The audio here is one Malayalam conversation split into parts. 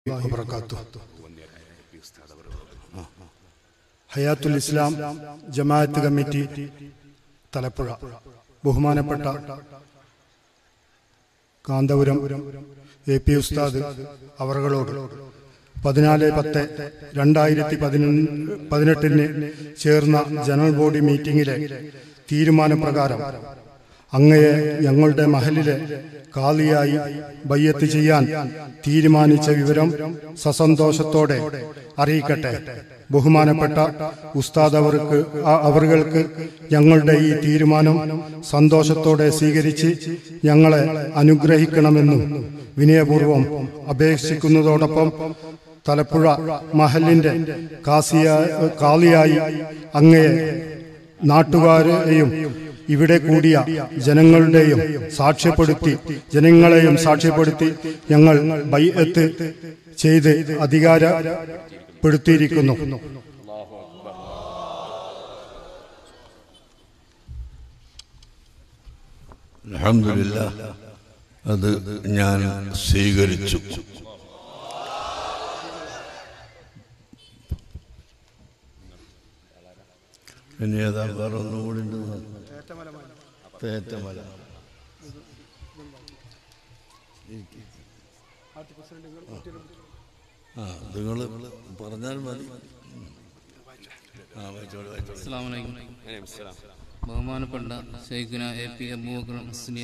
വബറകാത്തു ഹയാത്തുൽ ഇസ്ലാം ജമാഅത്ത് കമ്മിറ്റി തലപ്പുഴ ബഹുമാനപ്പെട്ട കാന്തപുരം എ പി ഉസ്താദ് അവറുകളോട് പതിനാല് പത്ത് രണ്ടായിരത്തി പതിനൊന്ന് പതിനെട്ടിന് ചേർന്ന ജനറൽ ബോഡി മീറ്റിംഗിലെ തീരുമാനപ്രകാരം അങ്ങയെ ഞങ്ങളുടെ മഹലിലെ കാളിയായി ബയ്യത്ത് ചെയ്യാൻ തീരുമാനിച്ച വിവരം സസന്തോഷത്തോടെ അറിയിക്കട്ടെ ബഹുമാനപ്പെട്ട ഉസ്താദ് അവർക്ക് അവർക്ക് ഞങ്ങളുടെ ഈ തീരുമാനം സന്തോഷത്തോടെ സ്വീകരിച്ച് ഞങ്ങളെ അനുഗ്രഹിക്കണമെന്നും വിനയപൂർവം അപേക്ഷിക്കുന്നതോടൊപ്പം തലപ്പുഴ മഹലിന്റെ കാസിയ കാളിയായി അങ്ങയെ നാട്ടുകാരെയും ഇവിടെ കൂടിയ ജനങ്ങളുടെയും സാക്ഷ്യപ്പെടുത്തി ജനങ്ങളെയും സാക്ഷ്യപ്പെടുത്തി ഞങ്ങൾ ബൈഅത്ത് ചെയ്ത് അധികാരപ്പെടുത്തിയിരിക്കുന്നു അലഹമില്ല അത് ഞാൻ സ്വീകരിച്ചു ഇനി ഏതാ വേറെ ഒന്നും കൂടി ഉണ്ട് തേറ്റമല ആ നിങ്ങൾ പറഞ്ഞാൽ മതി ആ വായിച്ചോളൂ വായിച്ചോളൂ അസ്സലാമലൈക്കും ബഹുമാനപ്പെട്ട ഷെയ്ഖുന എ പി അബൂബക്കർ മുസ്ലിയ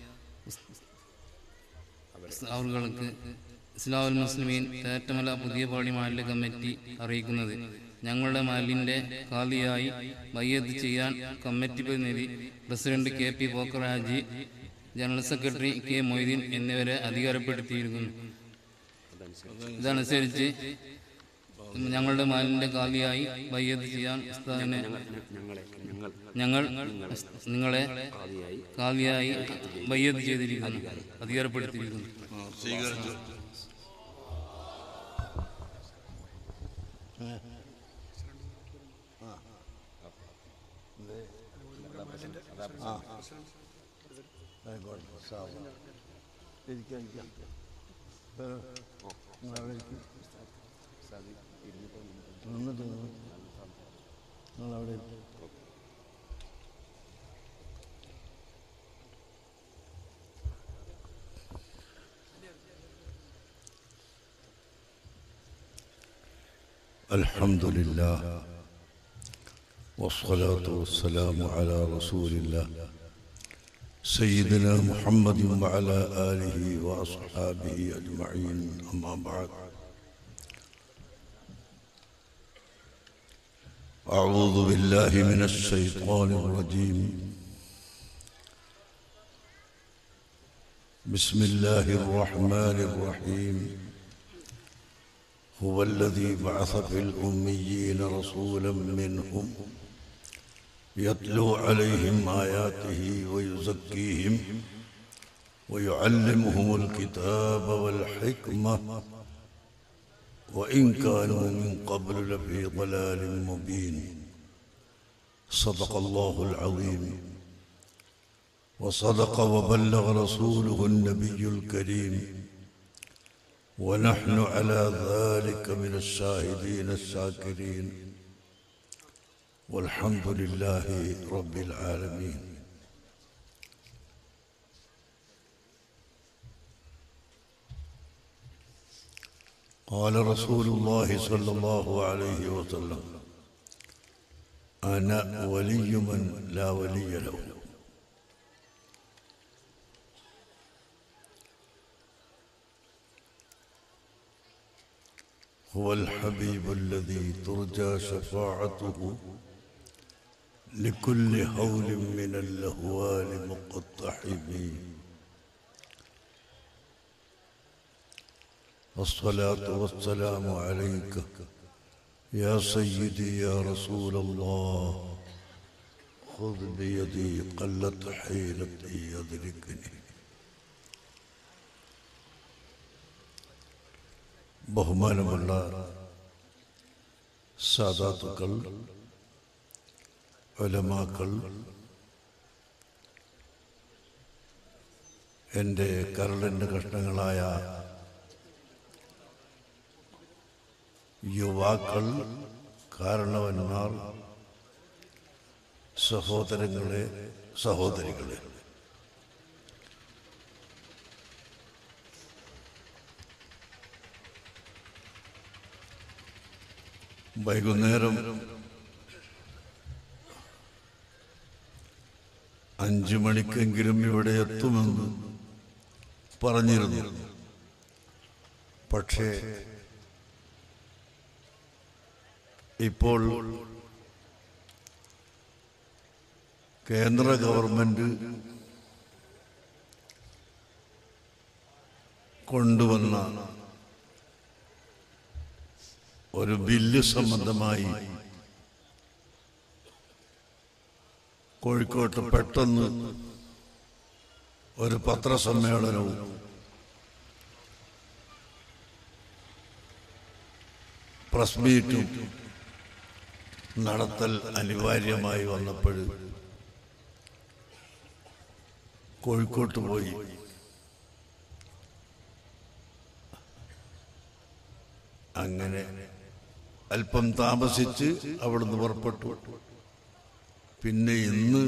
അവർക്ക് ഇസ്ലാമുൽ മുസ്ലിമീൻ തേറ്റമല പുതിയ പാടി മാലിന്യ കമ്മിറ്റി അറിയിക്കുന്നത് ഞങ്ങളുടെ മാലിന്റെ കാലിയായി ബയ്യത്ത് ചെയ്യാൻ കമ്മിറ്റി പ്രതിനിധി president K P Pokker Haji general secretary K Moideen എന്നിവരെ അധികാരപ്പെടുത്തിയിരിക്കുന്നു ഇതനുസരിച്ച് ഞങ്ങളുടെ മാലിന്റെ കാലിയായി ബയ്യത്ത് ചെയ്യാൻ ഉസ്താദിനെ ഞങ്ങൾ നിങ്ങളെ കാലിയായി ബയ്യത്ത് ചെയ്തിരിക്കുന്നു അധികാരപ്പെടുത്തിയിരിക്കുന്നു സ്വീകരിച്ചു الحمد لله والصلاة والسلام على رسول الله سيدنا محمد وعلى آله وأصحابه أجمعين أما بعد أعوذ بالله من الشيطان الرجيم بسم الله الرحمن الرحيم هو الذي بعث في الأميين رسولا منهم يتلو عليهم آياته ويزكيهم ويعلمهم الكتاب والحكمة وإن كانوا من قبل لفي ضلال مبين صدق الله العظيم وصدق وبلغ رسوله النبي الكريم ونحن على ذلك من الشاهدين الشاكرين والحمد لله رب العالمين قال رسول الله صلى الله عليه وسلم أنا ولي من لا ولي له هو الحبيب الذي ترجى شفاعته لكل هول من اللهوان مقتحمين الصلاة والسلام عليك يا سيدي يا رسول الله خذ بيدي قلت حيلتي يدركني ബഹുമാനമുള്ള സാദാത്തുക്കൾ ഒലമാക്കൾ എൻ്റെ കരളിൻ്റെ കഷ്ണങ്ങളായ യുവാക്കൾ കാരണവന്മാർ സഹോദരങ്ങളെ സഹോദരികളെ വൈകുന്നേരം അഞ്ചു മണിക്കെങ്കിലും ഇവിടെ എത്തുമെന്ന് പറഞ്ഞിരുന്നു പക്ഷേ ഇപ്പോൾ കേന്ദ്ര ഗവൺമെന്റ് കൊണ്ടുവന്ന ഒരു ബില്ല് സംബന്ധമായി കോഴിക്കോട്ട് പെട്ടെന്ന് ഒരു പത്രസമ്മേളനവും പ്രസ് മീറ്റും നടത്തൽ അനിവാര്യമായി വന്നപ്പോൾ കോഴിക്കോട്ട് പോയി അങ്ങനെ അല്പം താമസിച്ച് അവിടുന്ന് പുറപ്പെട്ടു പിന്നെ ഇന്ന്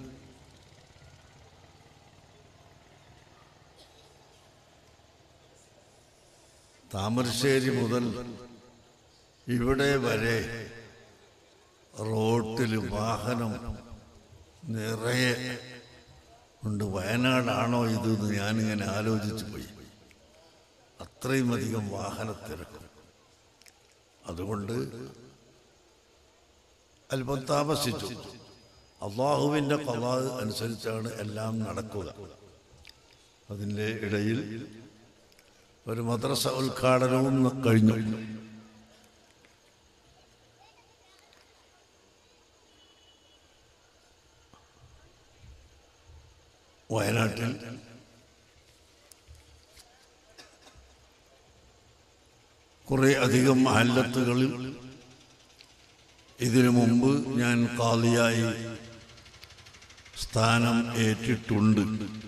താമരശ്ശേരി മുതൽ ഇവിടെ വരെ റോട്ടിൽ വാഹനം നിറയെ ഉണ്ട് വയനാടാണോ ഇത് എന്ന് ഞാനിങ്ങനെ ആലോചിച്ചു പോയി അത്രയും അധികം വാഹനത്തിരക്കും അതുകൊണ്ട് അല്പം താമസിച്ചു അള്ളാഹുവിൻ്റെ കലാ അനുസരിച്ചാണ് എല്ലാം നടക്കുക അതിൻ്റെ ഇടയിൽ ഒരു മദ്രസ ഉദ്ഘാടനവും കഴിഞ്ഞു വയനാട്ടിൽ കുറെ അധികം മഹല്ലത്തുകളിൽ ഇതിനു മുമ്പ് ഞാൻ കാളിയായി സ്ഥാനം ഏറ്റിട്ടുണ്ട്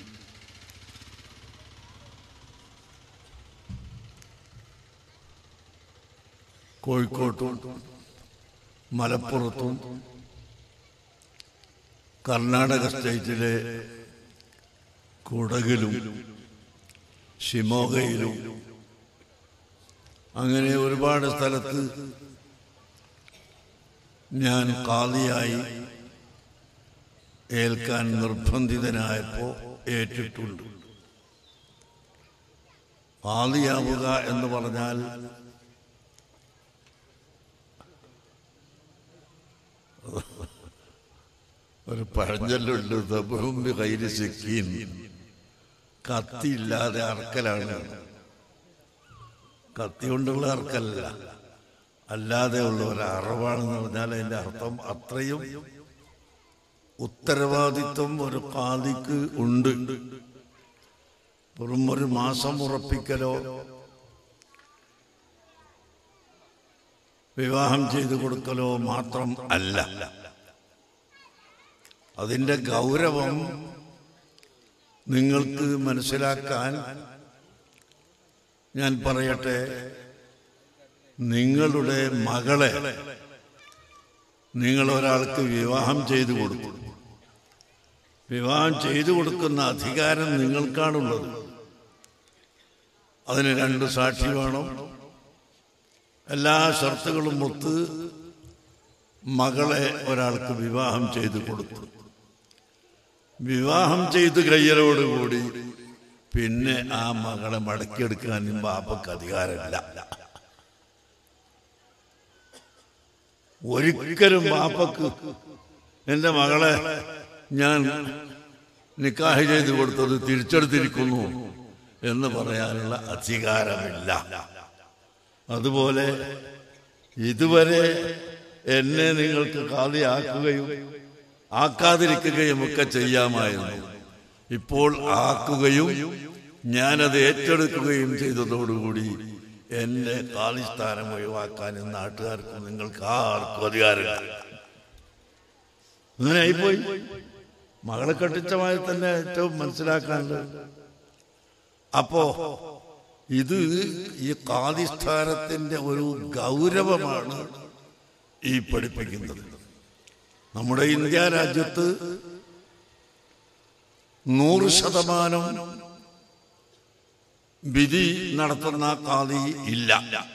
കോഴിക്കോട്ടും മലപ്പുറത്തും കർണാടക സ്റ്റേറ്റിലെ കുടകിലും ഷിമോഗയിലും അങ്ങനെ ഒരുപാട് സ്ഥലത്ത് ഞാൻ കാളിയായി ഏൽക്കാൻ നിർബന്ധിതനായപ്പോൾ ഏറ്റിട്ടുണ്ട് കാളിയാവുക എന്ന് പറഞ്ഞാൽ ഒരു പഴഞ്ചൊല്ലുണ്ട് ദബുംബി കൈരി സിക്കീൻ കത്തിയില്ലാതെ അറക്കലാണ് കത്തി കൊണ്ടുള്ള അറക്കല്ല അല്ലാതെ ഉള്ള ഒരു അറവാണെന്ന് പറഞ്ഞാൽ അതിന്റെ അർത്ഥം അത്രയും ഉത്തരവാദിത്വം ഒരു കാതിക്ക് ഉണ്ട് വെറും ഒരു മാസം ഉറപ്പിക്കലോ വിവാഹം ചെയ്തു കൊടുക്കലോ മാത്രം അല്ല അതിന്റെ ഗൗരവം നിങ്ങൾക്ക് മനസ്സിലാക്കാൻ ഞാൻ പറയട്ടെ നിങ്ങളുടെ മകളെ നിങ്ങൾ ഒരാൾക്ക് വിവാഹം ചെയ്തു കൊടുക്കും വിവാഹം ചെയ്തു കൊടുക്കുന്ന അധികാരം നിങ്ങൾക്കാണുള്ളത് അതിന് രണ്ട് സാക്ഷി വേണം എല്ലാ ഷർത്തുകളും ഒത്ത് മകളെ ഒരാൾക്ക് വിവാഹം ചെയ്തു കൊടുത്തു വിവാഹം ചെയ്ത് കഴിയലോടുകൂടി പിന്നെ ആ മകളെ മടക്കിയെടുക്കാനും ബാപ്പക്ക് അധികാരമില്ല ഒരിക്കലും ബാപ്പക്ക് എന്റെ മകളെ ഞാൻ നിക്കാഹ് ചെയ്തു കൊടുത്തത് തിരിച്ചെടുത്തിരിക്കുന്നു എന്ന് പറയാനുള്ള അധികാരമില്ല അതുപോലെ ഇതുവരെ എന്നെ നിങ്ങൾക്ക് കാതിയാക്കുകയും ആക്കാതിരിക്കുകയും ഒക്കെ ചെയ്യാമായിരുന്നു ഇപ്പോൾ ആക്കുകയും ഞാനത് ഏറ്റെടുക്കുകയും ചെയ്തതോടുകൂടി എന്റെ കാലിസ്ഥാനം ഒഴിവാക്കാനും നാട്ടുകാർക്കും നിങ്ങൾക്ക് ആർക്കും അധികാരമില്ല അങ്ങനെ ആയിപ്പോയി മകളെ കെട്ടിച്ചമായി തന്നെ ഏറ്റവും മനസ്സിലാക്കാനുള്ളത് അപ്പോ ഇത് ഈ കാതിസ്ഥാനത്തിന്റെ ഒരു ഗൗരവമാണ് ഈ പഠിപ്പിക്കുന്നത് നമ്മുടെ ഇന്ത്യ രാജ്യത്ത് നൂറ് ശതമാനം വിധി നടത്തുന്ന കാതി ഇല്ല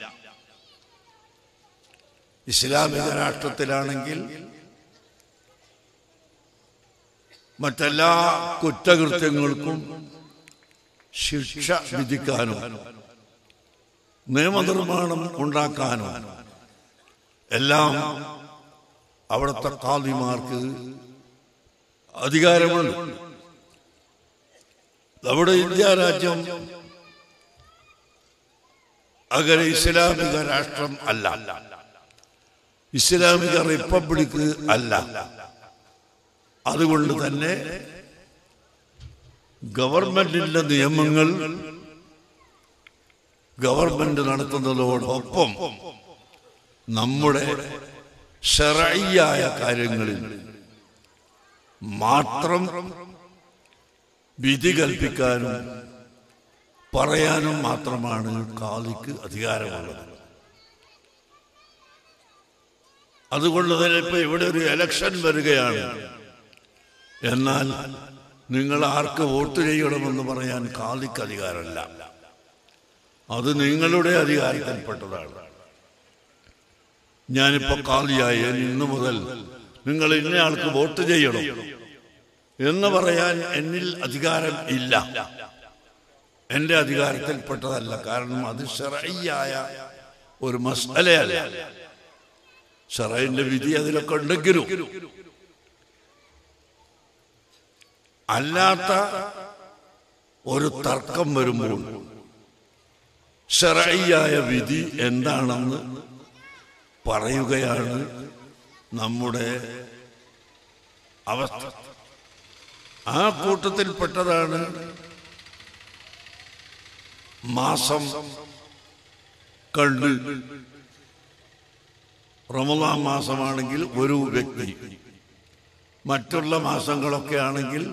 ഇസ്ലാമിക രാഷ്ട്രത്തിലാണെങ്കിൽ മറ്റെല്ലാ കുറ്റകൃത്യങ്ങൾക്കും ശിക്ഷ വിധിക്കാനും നിയമനിർമ്മാണം ഉണ്ടാക്കാനും എല്ലാം അവിടുത്തെ കാദിമാർക്ക് അധികാരമുണ്ട് നമ്മുടെ ഇന്ത്യ രാജ്യം അങ്ങനെ ഇസ്ലാമിക രാഷ്ട്രം അല്ല ഇസ്ലാമിക റിപ്പബ്ലിക് അല്ല അതുകൊണ്ട് തന്നെ ഗവൺമെന്റിന്റെ നിയമങ്ങൾ ഗവൺമെന്റ് നടത്തുന്നതോടൊപ്പം നമ്മുടെ ഷറയ്യായ കാര്യങ്ങളിൽ മാത്രം വിധി കൽപ്പിക്കാനും പറയാനും മാത്രമാണ് കാലിക്ക് അധികാരമുള്ളത് അതുകൊണ്ട് തന്നെ ഇപ്പൊ ഇവിടെ ഒരു എലക്ഷൻ വരികയാണ് എന്നാൽ നിങ്ങൾ ആർക്ക് വോട്ട് ചെയ്യണമെന്ന് പറയാൻ കാലിക്ക് അധികാരമല്ല അത് നിങ്ങളുടെ അധികാരത്തിൽപ്പെട്ടതാണ് ഞാനിപ്പോ കാലിയായ ഇന്നു മുതൽ നിങ്ങൾ ഇന്നയാൾക്ക് വോട്ട് ചെയ്യണം എന്ന് പറയാൻ എന്നിൽ അധികാരം ഇല്ല എന്റെ അധികാരത്തിൽപ്പെട്ടതല്ല കാരണം അത് ഷറയ്യായ ഒരു മസലയല്ല ഷറയിന്റെ വിധി അതിലൊക്കെ ഉണ്ടെങ്കിലും അല്ലാത്ത ഒരു തർക്കം വരുമ്പോൾ ഷറയ്യായ വിധി എന്താണെന്ന് പറയുകയാണ് നമ്മുടെ അവസ്ഥ ആ കൂട്ടത്തിൽപ്പെട്ടതാണ് മാസം കണ്ട് റമദാൻ മാസമാണെങ്കിൽ ഒരു വ്യക്തി മറ്റുള്ള മാസങ്ങളൊക്കെ ആണെങ്കിൽ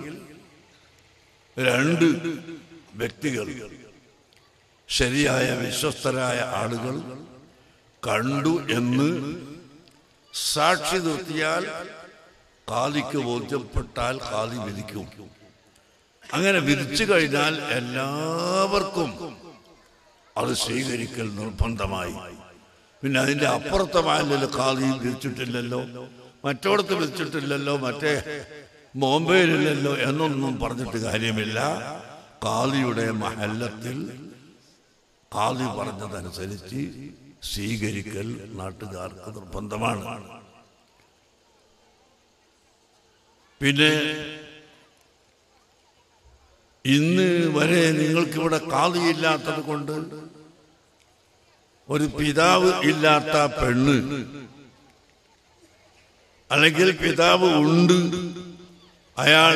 രണ്ട് വ്യക്തികൾ ശരിയായ വിശ്വസ്തരായ ആളുകൾ കണ്ടു എന്ന് സാക്ഷി നിർത്തിയാൽ കാലിക്ക് ബോധ്യപ്പെട്ടാൽ കാലി വിധിക്കും അങ്ങനെ വിധിച്ചു കഴിഞ്ഞാൽ എല്ലാവർക്കും അത് സ്വീകരിക്കൽ നിർബന്ധമായി പിന്നെ അതിന്റെ അപ്പുറത്തെ മാലിൽ കാലി വിധിച്ചിട്ടില്ലല്ലോ മറ്റോടത്ത് വിധിച്ചിട്ടില്ലല്ലോ മറ്റേ ബോംബെയിലില്ലല്ലോ എന്നൊന്നും പറഞ്ഞിട്ട് കാര്യമില്ല കാലിയുടെ മഹല്ലത്തിൽ കാലി പറഞ്ഞതനുസരിച്ച് സ്വീകരിക്കൽ നാട്ടുകാർക്ക് നിർബന്ധമാണ് പിന്നെ ഇന്ന് വരെ നിങ്ങൾക്കിവിടെ കാതിയില്ലാത്തത് കൊണ്ട് ഒരു പിതാവ് ഇല്ലാത്ത പെണ്ണ് അല്ലെങ്കിൽ പിതാവ് ഉണ്ട് അയാൾ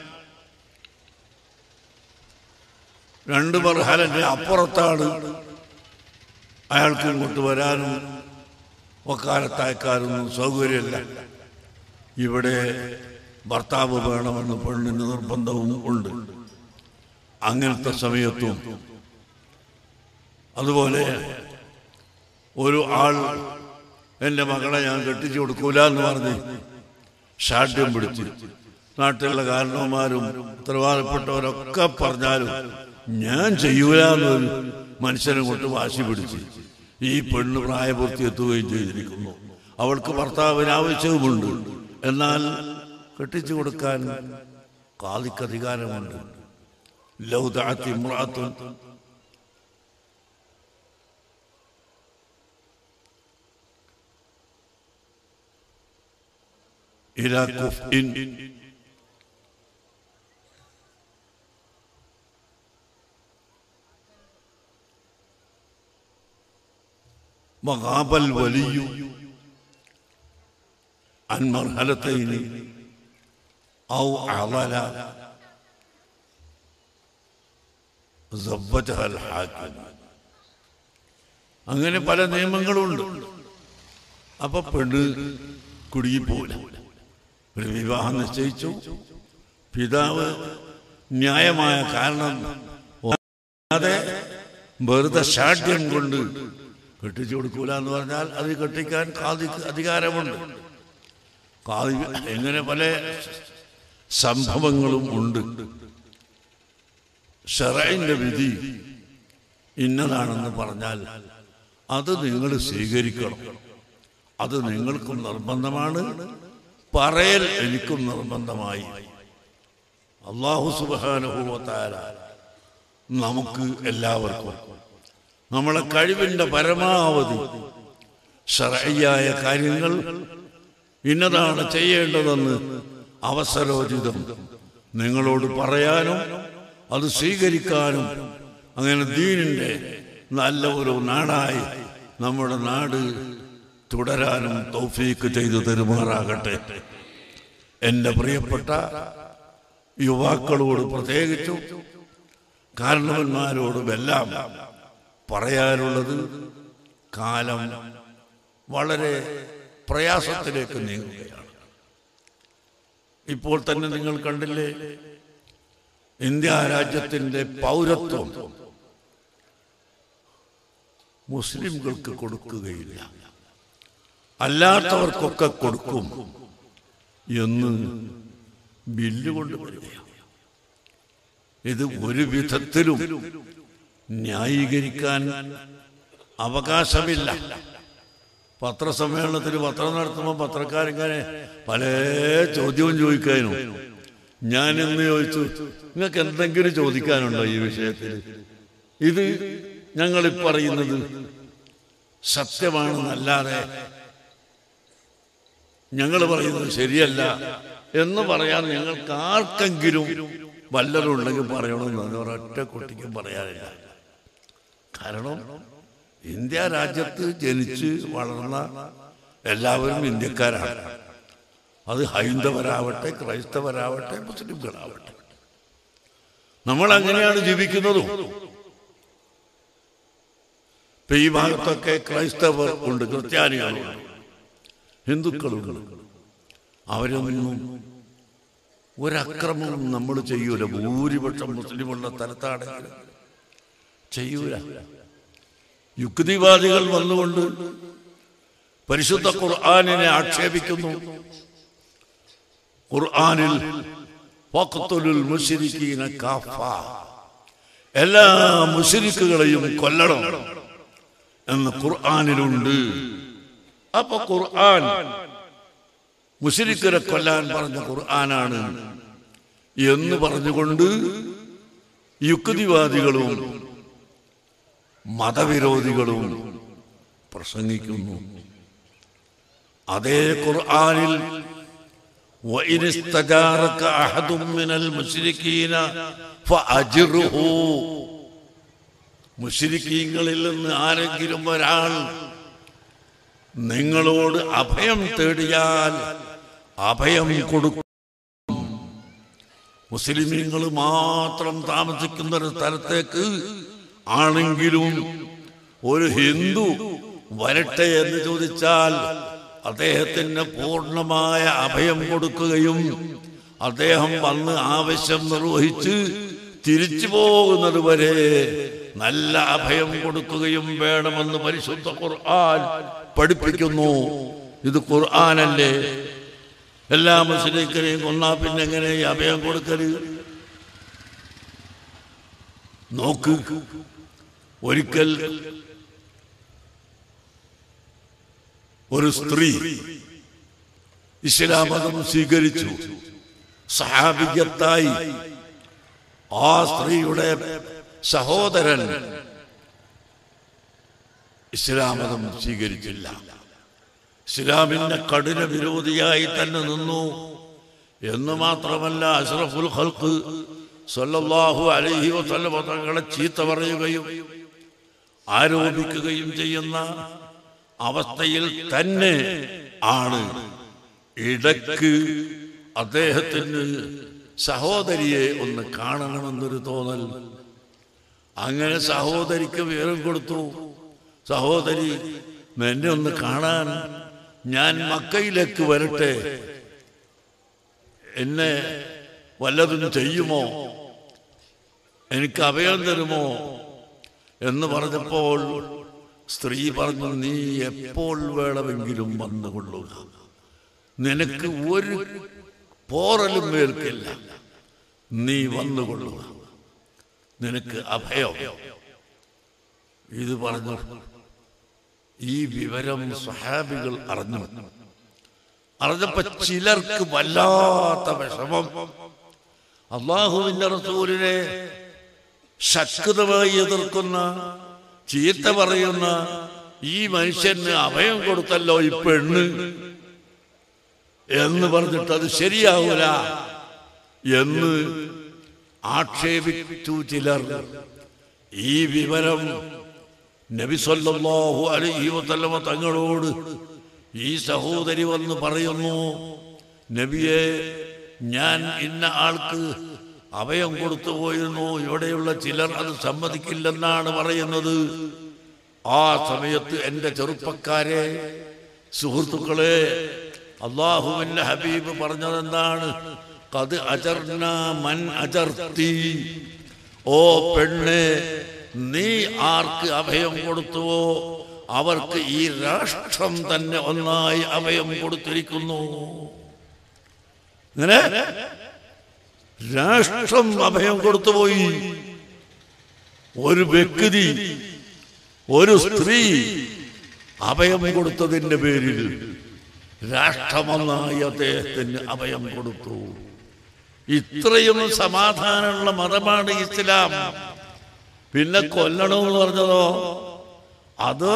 രണ്ട് മർഹലന്റെ അപ്പുറത്താണ് അയാൾക്ക് ഇങ്ങോട്ട് വരാനും ഒക്കാലത്തയക്കാനൊന്നും സൗകര്യമില്ല ഇവിടെ ഭർത്താവ് വേണമെന്ന് പെണ്ണിന് നിർബന്ധവും ഉണ്ട് അങ്ങനത്തെ സമയത്തും അതുപോലെ ഒരു ആൾ എൻ്റെ മകളെ ഞാൻ കെട്ടിച്ചു കൊടുക്കൂല എന്ന് പറഞ്ഞ് ഷാഠ്യം പിടിച്ച് നാട്ടിലുള്ള കാരണവന്മാരും ഉത്തരവാദപ്പെട്ടവരൊക്കെ പറഞ്ഞാലും ഞാൻ ചെയ്യൂല എന്നൊരു മനുഷ്യനെ കൊണ്ട് വാശി പിടിച്ച് ഈ പെണ്ണ് പ്രായപൂർത്തി എത്തുകയും ചെയ്തിരിക്കുന്നു അവൾക്ക് ഭർത്താവിന് ആവശ്യവുമുണ്ട് എന്നാൽ കെട്ടിച്ചു കൊടുക്കാൻ കാലിക്ക് അധികാരമുണ്ട് ലൗദാത്തി ഇമ്രാത്തുൻ إلى كفء وغاب الولي عن مرحلتين أو عضل زوجها الحاكم അങ്ങനെ പല നിയമങ്ങളുണ്ട് അപ്പൊ പെണ്ണ് കുടുങ്ങിപ്പോല ഒരു വിവാഹം നിശ്ചയിച്ചു പിതാവ് ന്യായമായ കാരണം അതെ വെറുതെ ഷാഠ്യം കൊണ്ട് കെട്ടിച്ചു കൊടുക്കൂല എന്ന് പറഞ്ഞാൽ അത് കെട്ടിക്കാൻ കാതിക്ക് അധികാരമുണ്ട് കാതി എങ്ങനെ പല സംഭവങ്ങളും ഉണ്ട് ഷറൈന്റെ വിധി ഇന്നതാണെന്ന് പറഞ്ഞാൽ അത് നിങ്ങൾ സ്വീകരിക്കണം അത് നിങ്ങൾക്കും നിർബന്ധമാണ് പറയൽ എനിക്കും നിർബന്ധമായി അള്ളാഹു സുബാനുഭവത്താര നമുക്ക് എല്ലാവർക്കും നമ്മളെ കഴിവിന്റെ പരമാവധി ഷറയ്യായ കാര്യങ്ങൾ ഇന്നതാണ് ചെയ്യേണ്ടതെന്ന് അവസരോചിതം നിങ്ങളോട് പറയാനും അത് സ്വീകരിക്കാനും അങ്ങനെ ദീനിന്റെ നല്ല ഒരു നാടായി നമ്മുടെ നാട് തുടരാനും തൗഫീക്ക് ചെയ്തു തരുമാറാകട്ടെ എൻ്റെ പ്രിയപ്പെട്ട യുവാക്കളോട് പ്രത്യേകിച്ചും കാരണവന്മാരോടുമെല്ലാം പറയാനുള്ളത് കാലം വളരെ പ്രയാസത്തിലേക്ക് നീങ്ങുകയാണ് ഇപ്പോൾ തന്നെ നിങ്ങൾ കണ്ടില്ലേ ഇന്ത്യ രാജ്യത്തിന്റെ പൗരത്വം മുസ്ലിംകൾക്ക് കൊടുക്കുകയില്ല അല്ലാത്തവർക്കൊക്കെ കൊടുക്കും എന്ന് ബില്ല് കൊണ്ടുവരികയാണ് ഇത് ഒരു വിധത്തിലും ന്യായീകരിക്കാൻ അവകാശമില്ല പത്രസമ്മേളനത്തിൽ പത്രം നടത്തുമ്പോൾ പത്രക്കാരിങ്ങനെ പല ചോദ്യവും ചോദിക്കാനും ഞാൻ ഇന്ന് ചോദിച്ചു നിങ്ങൾക്ക് എന്തെങ്കിലും ചോദിക്കാനുണ്ടോ ഈ വിഷയത്തിൽ ഇത് ഞങ്ങൾ പറയുന്നത് സത്യമാണെന്നല്ലാതെ ഞങ്ങൾ പറയുന്നത് ശരിയല്ല എന്ന് പറയാൻ ഞങ്ങൾക്ക് ആർക്കെങ്കിലും വല്ലതും ഉണ്ടെങ്കിൽ പറയണമെന്ന് ഒരൊറ്റ കുട്ടിക്കും പറയാനില്ല കാരണം ഇന്ത്യ രാജ്യത്ത് ജനിച്ച് വളർന്ന എല്ലാവരും ഇന്ത്യക്കാരാണ് അത് ഹൈന്ദവരാവട്ടെ ക്രൈസ്തവരാവട്ടെ മുസ്ലിംകളാവട്ടെ നമ്മൾ അങ്ങനെയാണ് ജീവിക്കുന്നതും ഇപ്പൊ ഈ ഭാഗത്തൊക്കെ ക്രൈസ്തവർ ഉണ്ട് ക്രിസ്ത്യാനികളുണ്ട് ഹിന്ദുക്കളുണ്ട് അവരൊന്നും ഒരക്രമവും നമ്മൾ ചെയ്യൂല ഭൂരിപക്ഷം മുസ്ലിമുള്ള സ്ഥലത്താണെങ്കിലും ചെയ്യൂല യുക്തിവാദികൾ വന്നുകൊണ്ട് പരിശുദ്ധ ഖുർആാനിനെ ആക്ഷേപിക്കുന്നു ഖുർആാനിൽ വഖ്തുലുൽ മുശ്രിക്കീന കാഫ എല്ലാ മുശ്രിക്കുകളെയും കൊല്ലണം എന്ന് ഖുർആാനിലുണ്ട് അപ്പൊ ഖുർആൻ മുശ്രിക്കരെ കൊല്ലാൻ പറഞ്ഞ ഖുർആനാണ് എന്ന് പറഞ്ഞുകൊണ്ട് യുക്തിവാദികളും മതവിരോധികളും പ്രസംഗിക്കുന്നു അതേ ഖുർആനിൽ وإن استجارك أحد من المشركين فأجره മുശ്രിക്കീങ്ങളിൽ നിന്ന് ആരെങ്കിലും ഒരാൾ നിങ്ങളോട് അഭയം തേടിയാൽ അഭയം കൊടുക്കും മുസ്ലിമീങ്ങൾ മാത്രം താമസിക്കുന്ന ഒരു സ്ഥലത്തേക്ക് ആണെങ്കിലും ഒരു ഹിന്ദു വരട്ടെ എന്ന് ചോദിച്ചാൽ അദ്ദേഹത്തിന് പൂർണ്ണമായ അഭയം കൊടുക്കുകയും അദ്ദേഹം വന്ന് ആവശ്യം നിർവഹിച്ച് തിരിച്ചു പോകുന്നത് വരെ നല്ല അഭയം കൊടുക്കുകയും വേണമെന്ന് പരിശുദ്ധ ഖുർആൻ പഠിപ്പിക്കുന്നു ഇത് ഖുർആനല്ലേ എല്ലാ മുസ്ലിക്കരെയും കൊന്നാ പിന്നെ എങ്ങനെ ഈ അഭയം കൊടുക്കല് നോക്ക് ഒരിക്കൽ ഒരു സ്ത്രീ ഇസ്ലാം മതം സ്വീകരിച്ചു സഹാബിയത്തായി ആ സ്ത്രീയുടെ സഹോദരൻ ഇസ്ലാം മതം സ്വീകരിച്ചില്ല ഇസ്ലാമിന്റെ കഠിന വിരോധിയായി തന്നെ നിന്നു എന്ന് മാത്രമല്ല അഷ്റഫുൽ ഖൽഖ് സല്ലല്ലാഹു അലൈഹി വസല്ലം തങ്ങളെ ചീത്ത പറയുകയും ആരോപിക്കുകയും ചെയ്യുന്ന അവസ്ഥയിൽ തന്നെ ആണ് ഇടക്ക് അദ്ദേഹത്തിന് സഹോദരിയെ ഒന്ന് കാണണമെന്നൊരു തോന്നൽ അങ്ങനെ സഹോദരിക്ക് വിവരം കൊടുത്തു സഹോദരി എന്നെ ഒന്ന് കാണാൻ ഞാൻ മക്കയിലേക്ക് വരട്ടെ എന്നെ വല്ലതും ചെയ്യുമോ എനിക്ക് അഭയം തരുമോ എന്ന് പറഞ്ഞപ്പോൾ സ്ത്രീ പറഞ്ഞു നീ എപ്പോൾ വേണമെങ്കിലും വന്നുകൊള്ളുക നിനക്ക് ഒരു പോറലും മേൽക്കില്ല നീ വന്നുകൊള്ളുക നിനക്ക് അഭയം ഇത് പറഞ്ഞു ഈ വിവരം സ്വഹാബികൾ അറിഞ്ഞു അറിഞ്ഞപ്പോ ചിലർക്ക് വല്ലാത്ത വിഷമം അള്ളാഹുവിന്റെ റസൂലിനെ ശക്തമായി എതിർക്കുന്ന ചീത്ത പറയുന്ന ഈ മനുഷ്യന് അഭയം കൊടുത്തല്ലോ ഈ പെണ്ണ് എന്ന് പറഞ്ഞിട്ട് അത് ശരിയാവൂല എന്ന് ആക്ഷേപിച്ചു ചിലർ ഈ വിവരം നബി സല്ലല്ലാഹു അലൈഹി വസല്ലമ തങ്ങളോട് ഈ സഹോദരി വന്ന് പറയുന്നു നബിയെ ഞാൻ ഇന്ന ആൾക്ക് അഭയം കൊടുത്തു പോയിരുന്നു ഇവിടെയുള്ള ചിലർ അത് സമ്മതിക്കില്ലെന്നാണ് പറയുന്നത് ആ സമയത്ത് എൻ്റെ ചെറുപ്പക്കാരെ സുഹൃത്തുക്കളെ അള്ളാഹുവിന്റെ ഹബീബ് പറഞ്ഞതെന്താണ് കത് അജർന മൻ അജർത്തി ഓ പെണ്ണെ നീ ആർക്ക് അഭയം കൊടുത്തുവോ അവർക്ക് ഈ രാഷ്ട്രം തന്നെ ഒന്നായി അഭയം കൊടുത്തിരിക്കുന്നു ഇങ്ങനെ രാഷ്ട്രം അഭയം കൊടുത്തുപോയി ഒരു വ്യക്തി ഒരു സ്ത്രീ അഭയം കൊടുത്തതിന്റെ പേരിൽ രാഷ്ട്രമൊന്നായി അദ്ദേഹത്തിന് അഭയം കൊടുത്തു ഇത്രയും സമാധാനമുള്ള മതമാണ് ഇസ്ലാം പിന്നെ കൊല്ലണമെന്ന് പറഞ്ഞതോ അത്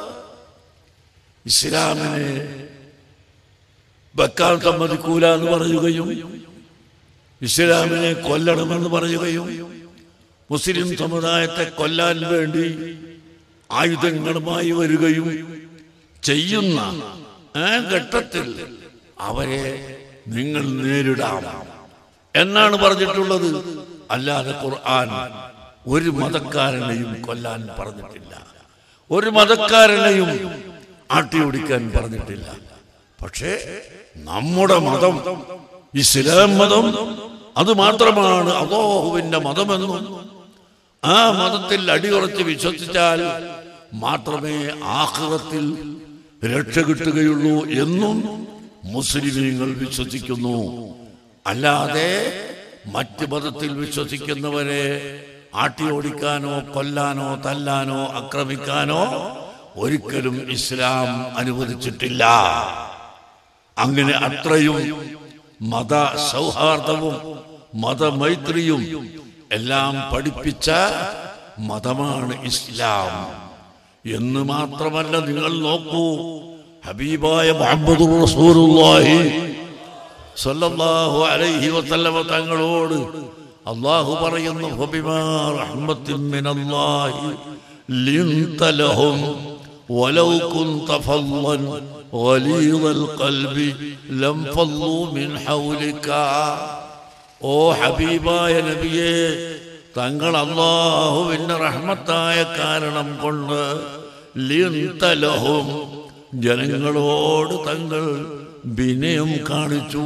ഇസ്ലാമിനെ വെക്കാൻ സമ്മതിക്കൂല എന്ന് പറയുകയും ഇസ്ലാമിനെ കൊല്ലണമെന്ന് പറയുകയും മുസ്ലിം സമുദായത്തെ കൊല്ലാൻ വേണ്ടി ആയുധങ്ങളുമായി വരികയും ചെയ്യുന്ന ആ ഘട്ടത്തിൽ അവരെ നിങ്ങൾ നേരിടാം എന്നാണ് പറഞ്ഞിട്ടുള്ളത് അല്ലാതെ ഖുർആൻ ഒരു മതക്കാരനെയും കൊല്ലാൻ പറഞ്ഞിട്ടില്ല ഒരു മതക്കാരനെയും ആട്ടിയോടിക്കാൻ പറഞ്ഞിട്ടില്ല പക്ഷേ നമ്മുടെ മതം ഇസ്ലാം മതം അത് മാത്രമാണ് അള്ളാഹുവിന്റെ മതമെന്നും ആ മതത്തിൽ അടിയുറച്ച് വിശ്വസിച്ചാൽ മാത്രമേ ആഹ്റത്തിൽ രക്ഷ കിട്ടുകയുള്ളൂ എന്നും മുസ്ലിമീങ്ങൾ വിശ്വസിക്കുന്നു അല്ലാതെ മറ്റ് മതത്തിൽ വിശ്വസിക്കുന്നവരെ ആട്ടിയോടിക്കാനോ കൊല്ലാനോ തല്ലാനോ ആക്രമിക്കാനോ ഒരിക്കലും ഇസ്ലാം അനുവദിച്ചിട്ടില്ല അങ്ങനെ അത്രയും മത സൗഹാർദ്ദവും മതമൈത്രിയും എല്ലാം പഠിപ്പിച്ച മതമാണ് ഇസ്ലാം എന്ന് മാത്രമല്ല നിങ്ങൾ നോക്കൂ ഹബീബായ മുഹമ്മദ് റസൂലുള്ളാഹി സല്ലല്ലാഹു അലൈഹി വസല്ലമ തങ്ങളോട് അള്ളാഹു പറയുന്നു ഫബിമാ റഹ്മത്തിൻ മിനല്ലാഹി ലിൻത ലഹും ولو كنت فظا غليظ القلب لانفضوا من حولك ഓ ഹബീബായ നബിയെ തങ്ങൾ അള്ളാഹുവിന്റെ റഹ്മത്തായ കാരണം കൊണ്ട് ലിൻതലഹും ജനങ്ങളോട് തങ്ങൾ വിനയം കാണിച്ചു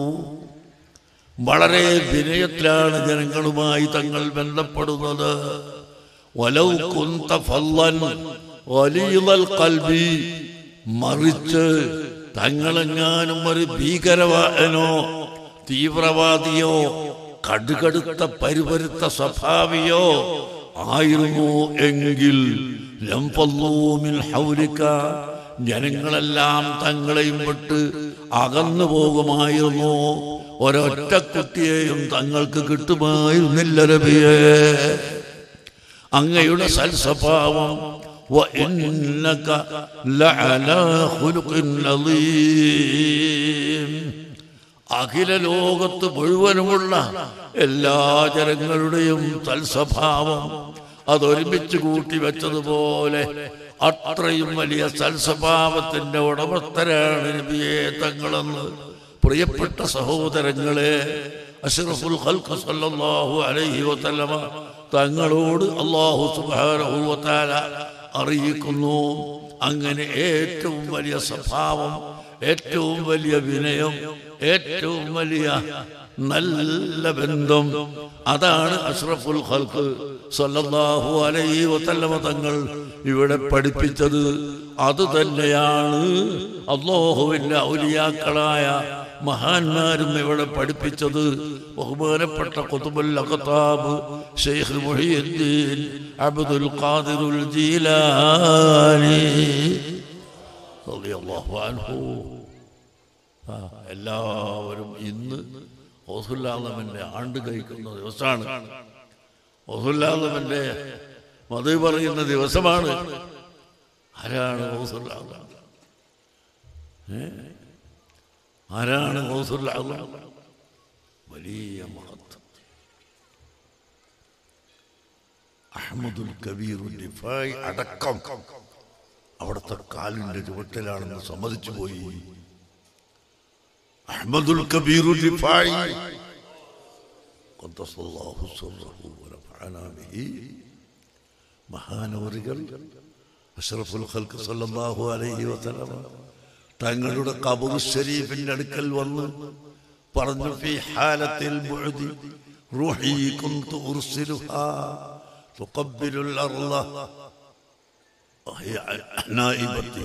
വളരെ വിനയത്തിലാണ് ജനങ്ങളുമായി തങ്ങൾ ബന്ധപ്പെടുന്നത് വലൗ കുന്ത ഫല്ലൻ വലിയൽ കൽബി മറിച്ച് തങ്ങളെങ്ങാനും ഒരു ഭീകരവാദനോ തീവ്രവാദിയോ കടുകടുത്ത പരിപരുത്ത സ്വഭാവിയോ ആയിരുന്നു എങ്കിൽ ലംഫല്ലൂമിൻ ഹൗലിക്ക ജനങ്ങളെല്ലാം തങ്ങളെയും വിട്ട് അകന്നു പോകുമായിരുന്നു ഒരൊറ്റ കുട്ടിയെയും തങ്ങൾക്ക് കിട്ടുമായിരുന്നില്ല രബിയേ അങ്ങയുടെ സൽസ്വഭാവം وإنك لعلى خلق عظيم അഖില ലോകത്ത് മുഴുവനുമുള്ള എല്ലാ ജനങ്ങളുടെയും തൽസ്വഭാവം അതൊരുമിച്ച് കൂട്ടി വെച്ചതുപോലെ അത്രയും വലിയ സൽസ്വഭാവത്തിന്റെ ഉടമസ്ഥരാണ് നബിയെ തങ്ങളെന്ന് പ്രിയപ്പെട്ട സഹോദരങ്ങളെ അഷ്റഫുൽ ഖൽഖ് സല്ലല്ലാഹു അലൈഹി വസല്ലമ തങ്ങളോട് അള്ളാഹു സുബ്ഹാനഹു വതആല അറിയിക്കുന്നു അങ്ങനെ ഏറ്റവും വലിയ സ്വഭാവം ഏറ്റവും വലിയ വിനയം ഏറ്റവും വലിയ നല്ല ബന്ധം അതാണ് അഷ്റഫുൽ ഖൽഖ് സല്ലല്ലാഹു അലൈഹി വസല്ലമ തങ്ങൾ ഇവിടെ പഠിപ്പിച്ചത് അത് തന്നെയാണ് അള്ളാഹുവിന്റെ ഔലിയാക്കളായ മഹാന്മാരും ഇവിടെ പഠിപ്പിച്ചത് ബഹുമാനപ്പെട്ട ഖുതുബുൽ അഖതാബ് ഷെയ്ഖ് മുഹിയുദ്ദീൻ അബ്ദുൽ ഖാദിറുൽ ജീലാനി റളിയല്ലാഹു അൻഹു ആ, എല്ലാവരും ഇന്ന് ഓസുല്ലാദമന്റെ ആണ്ട് കഴിക്കുന്ന ദിവസമാണ് ഓസുല്ലാദമന്റെ മതി പറയുന്ന ദിവസമാണ് ആരാണ് ഓസുല്ലാദം ഏ? ആരാണ് ഓസുല്ലാദം വലിയ മഹത്വം അഹമ്മദുൽ കബീറുൽ റിഫായി അടക്കം അവിടുത്തെ കാലിന്റെ ചുവട്ടിലാണെന്ന് സമ്മതിച്ചു പോയി അഹമ്മദുൽ കബീറുൽ റിഫായി ഖദ്ദസല്ലാഹു സിർറഹു വനഫഅനാ ബിഹി മഹാനവറുകൾ അഷ്റഫുൽ ഖൽഖ് സല്ലല്ലാഹു അലൈഹി വസല്ലം തങ്ങളുടെ ഖബർ ഷരീഫിന്റെ അടുക്കൽ വന്ന് പറഞ്ഞു ഫി ഹാലത്തിൽ ബുഅദി റൂഹി കുന്തു ഉർസിലുഹാ തുഖബ്ബിലുൽ അർള وهي نائبتي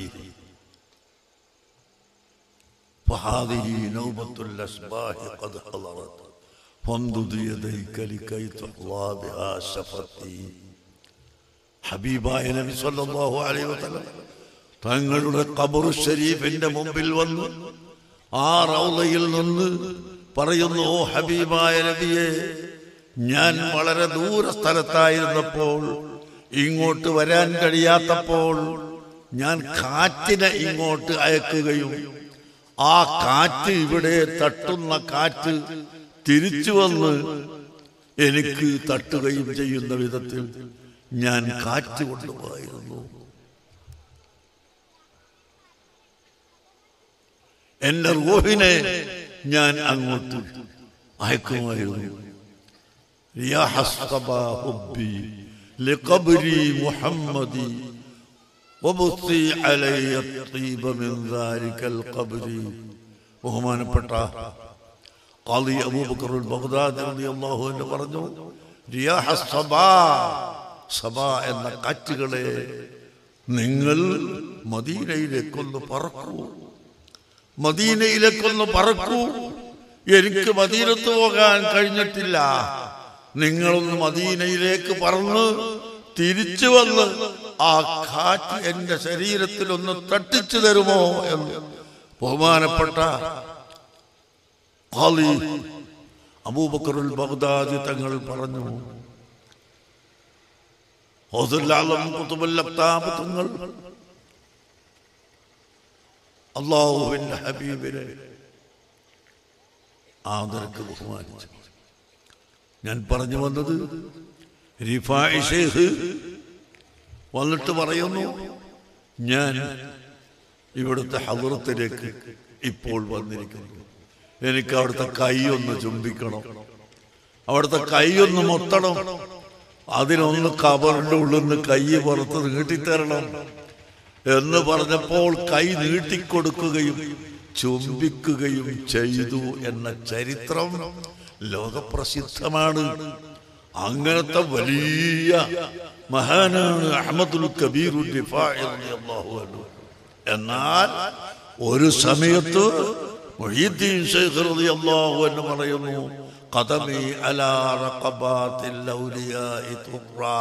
فهذه نوبة الأشباح قد حضرت فامدد يديك لكي تحظى بها شفتي ഹബീബായ നബി സല്ലല്ലാഹു അലൈഹി വസല്ലം തങ്ങളുടെ ഖബറു ഷരീഫിന്റെ മുമ്പിൽ വന്ന് ആ റൗളയിൽ നിന്ന് പറയുന്നു ഓ ഹബീബായ നബിയെ ഞാൻ വളരെ ദൂര സ്ഥലത്തായിരുന്നപ്പോൾ ഇങ്ങോട്ട് വരാൻ കഴിയാത്തപ്പോൾ ഞാൻ കാറ്റിനെ ഇങ്ങോട്ട് അയക്കുകയും ആ കാറ്റ് ഇവിടെ തട്ടുന്ന കാറ്റ് തിരിച്ചു വന്ന് എനിക്ക് തട്ടുകയും ചെയ്യുന്ന വിധത്തിൽ ഞാൻ കാറ്റ് കൊണ്ടുപോയിരുന്നു എന്റെ റൂഹിനെ ഞാൻ അങ്ങോട്ട് അയക്കുമായിരുന്നു يا حسبا حبي لقبري محمدي وبثي علي الطيب من ذلك القبر ബഹുമാനപ്പെട്ട ഖാദി അബൂബക്കർ ബഗ്ദാദി റളിയല്ലാഹു അൻഹു പറഞ്ഞു റിയാഹ സബാ സബാ എന്ന കാറ്റുകളെ നിങ്ങൾ മദീനയിലേക്കൊന്ന് പറക്കൂ മദീനയിലേക്കൊന്ന് പറക്കൂ എനിക്ക് മദീനത്ത് പോകാൻ കഴിഞ്ഞിട്ടില്ല നിങ്ങളൊന്ന് മദീനയിലേക്ക് പറന്ന് തിരിച്ചു വന്ന് ആ കാറ്റ് എന്റെ ശരീരത്തിൽ ഒന്ന് തട്ടിച്ചു തരുമോ എന്ന് ബഹുമാനപ്പെട്ട ഖാലി അബൂബക്കറുൽ ബഗ്ദാദി തങ്ങൾ പറഞ്ഞു ഹൗസുല്ലാലം കുത്തുബുൽ അബ്താബ് തങ്ങൾ അള്ളാഹുവിന്റെ ഹബീബിനെ ആദരക്ക് ബഹുമാനിച്ചു ഞാൻ പറഞ്ഞു വന്നത് റിഫായി ഷേഖ് വന്നിട്ട് പറയുന്നു ഞാൻ ഇവിടുത്തെ ഹദറത്തിലേക്ക് ഇപ്പോൾ വന്നിരിക്കുന്നു എനിക്ക് അവിടുത്തെ കൈ ഒന്ന് ചുംബിക്കണം അവിടുത്തെ കൈ ഒന്ന് മൊത്തണം അതിനൊന്ന് കബറിന്റെ ഉള്ളിൽ നിന്ന് കൈ പുറത്ത് നീട്ടിത്തരണം എന്ന് പറഞ്ഞപ്പോൾ കൈ നീട്ടിക്കൊടുക്കുകയും ചുംബിക്കുകയും ചെയ്തു എന്ന ചരിത്രം ലോകപ്രസിദ്ധമാണ് അങ്ങനത്തെ വലിയ മഹാനാണ് അഹമ്മദുൽ കബീറുൽ റിഫാഇ റളിയല്ലാഹു അൻഹു എന്നാൽ ഒരു സമയത്ത് മുഹീദ്ദീൻ ശൈഖ് റളിയല്ലാഹു അൻഹു പറയുന്നു ഖദമി അലാ റഖബാത്തിൽ ഔലിയാഇ തുറാ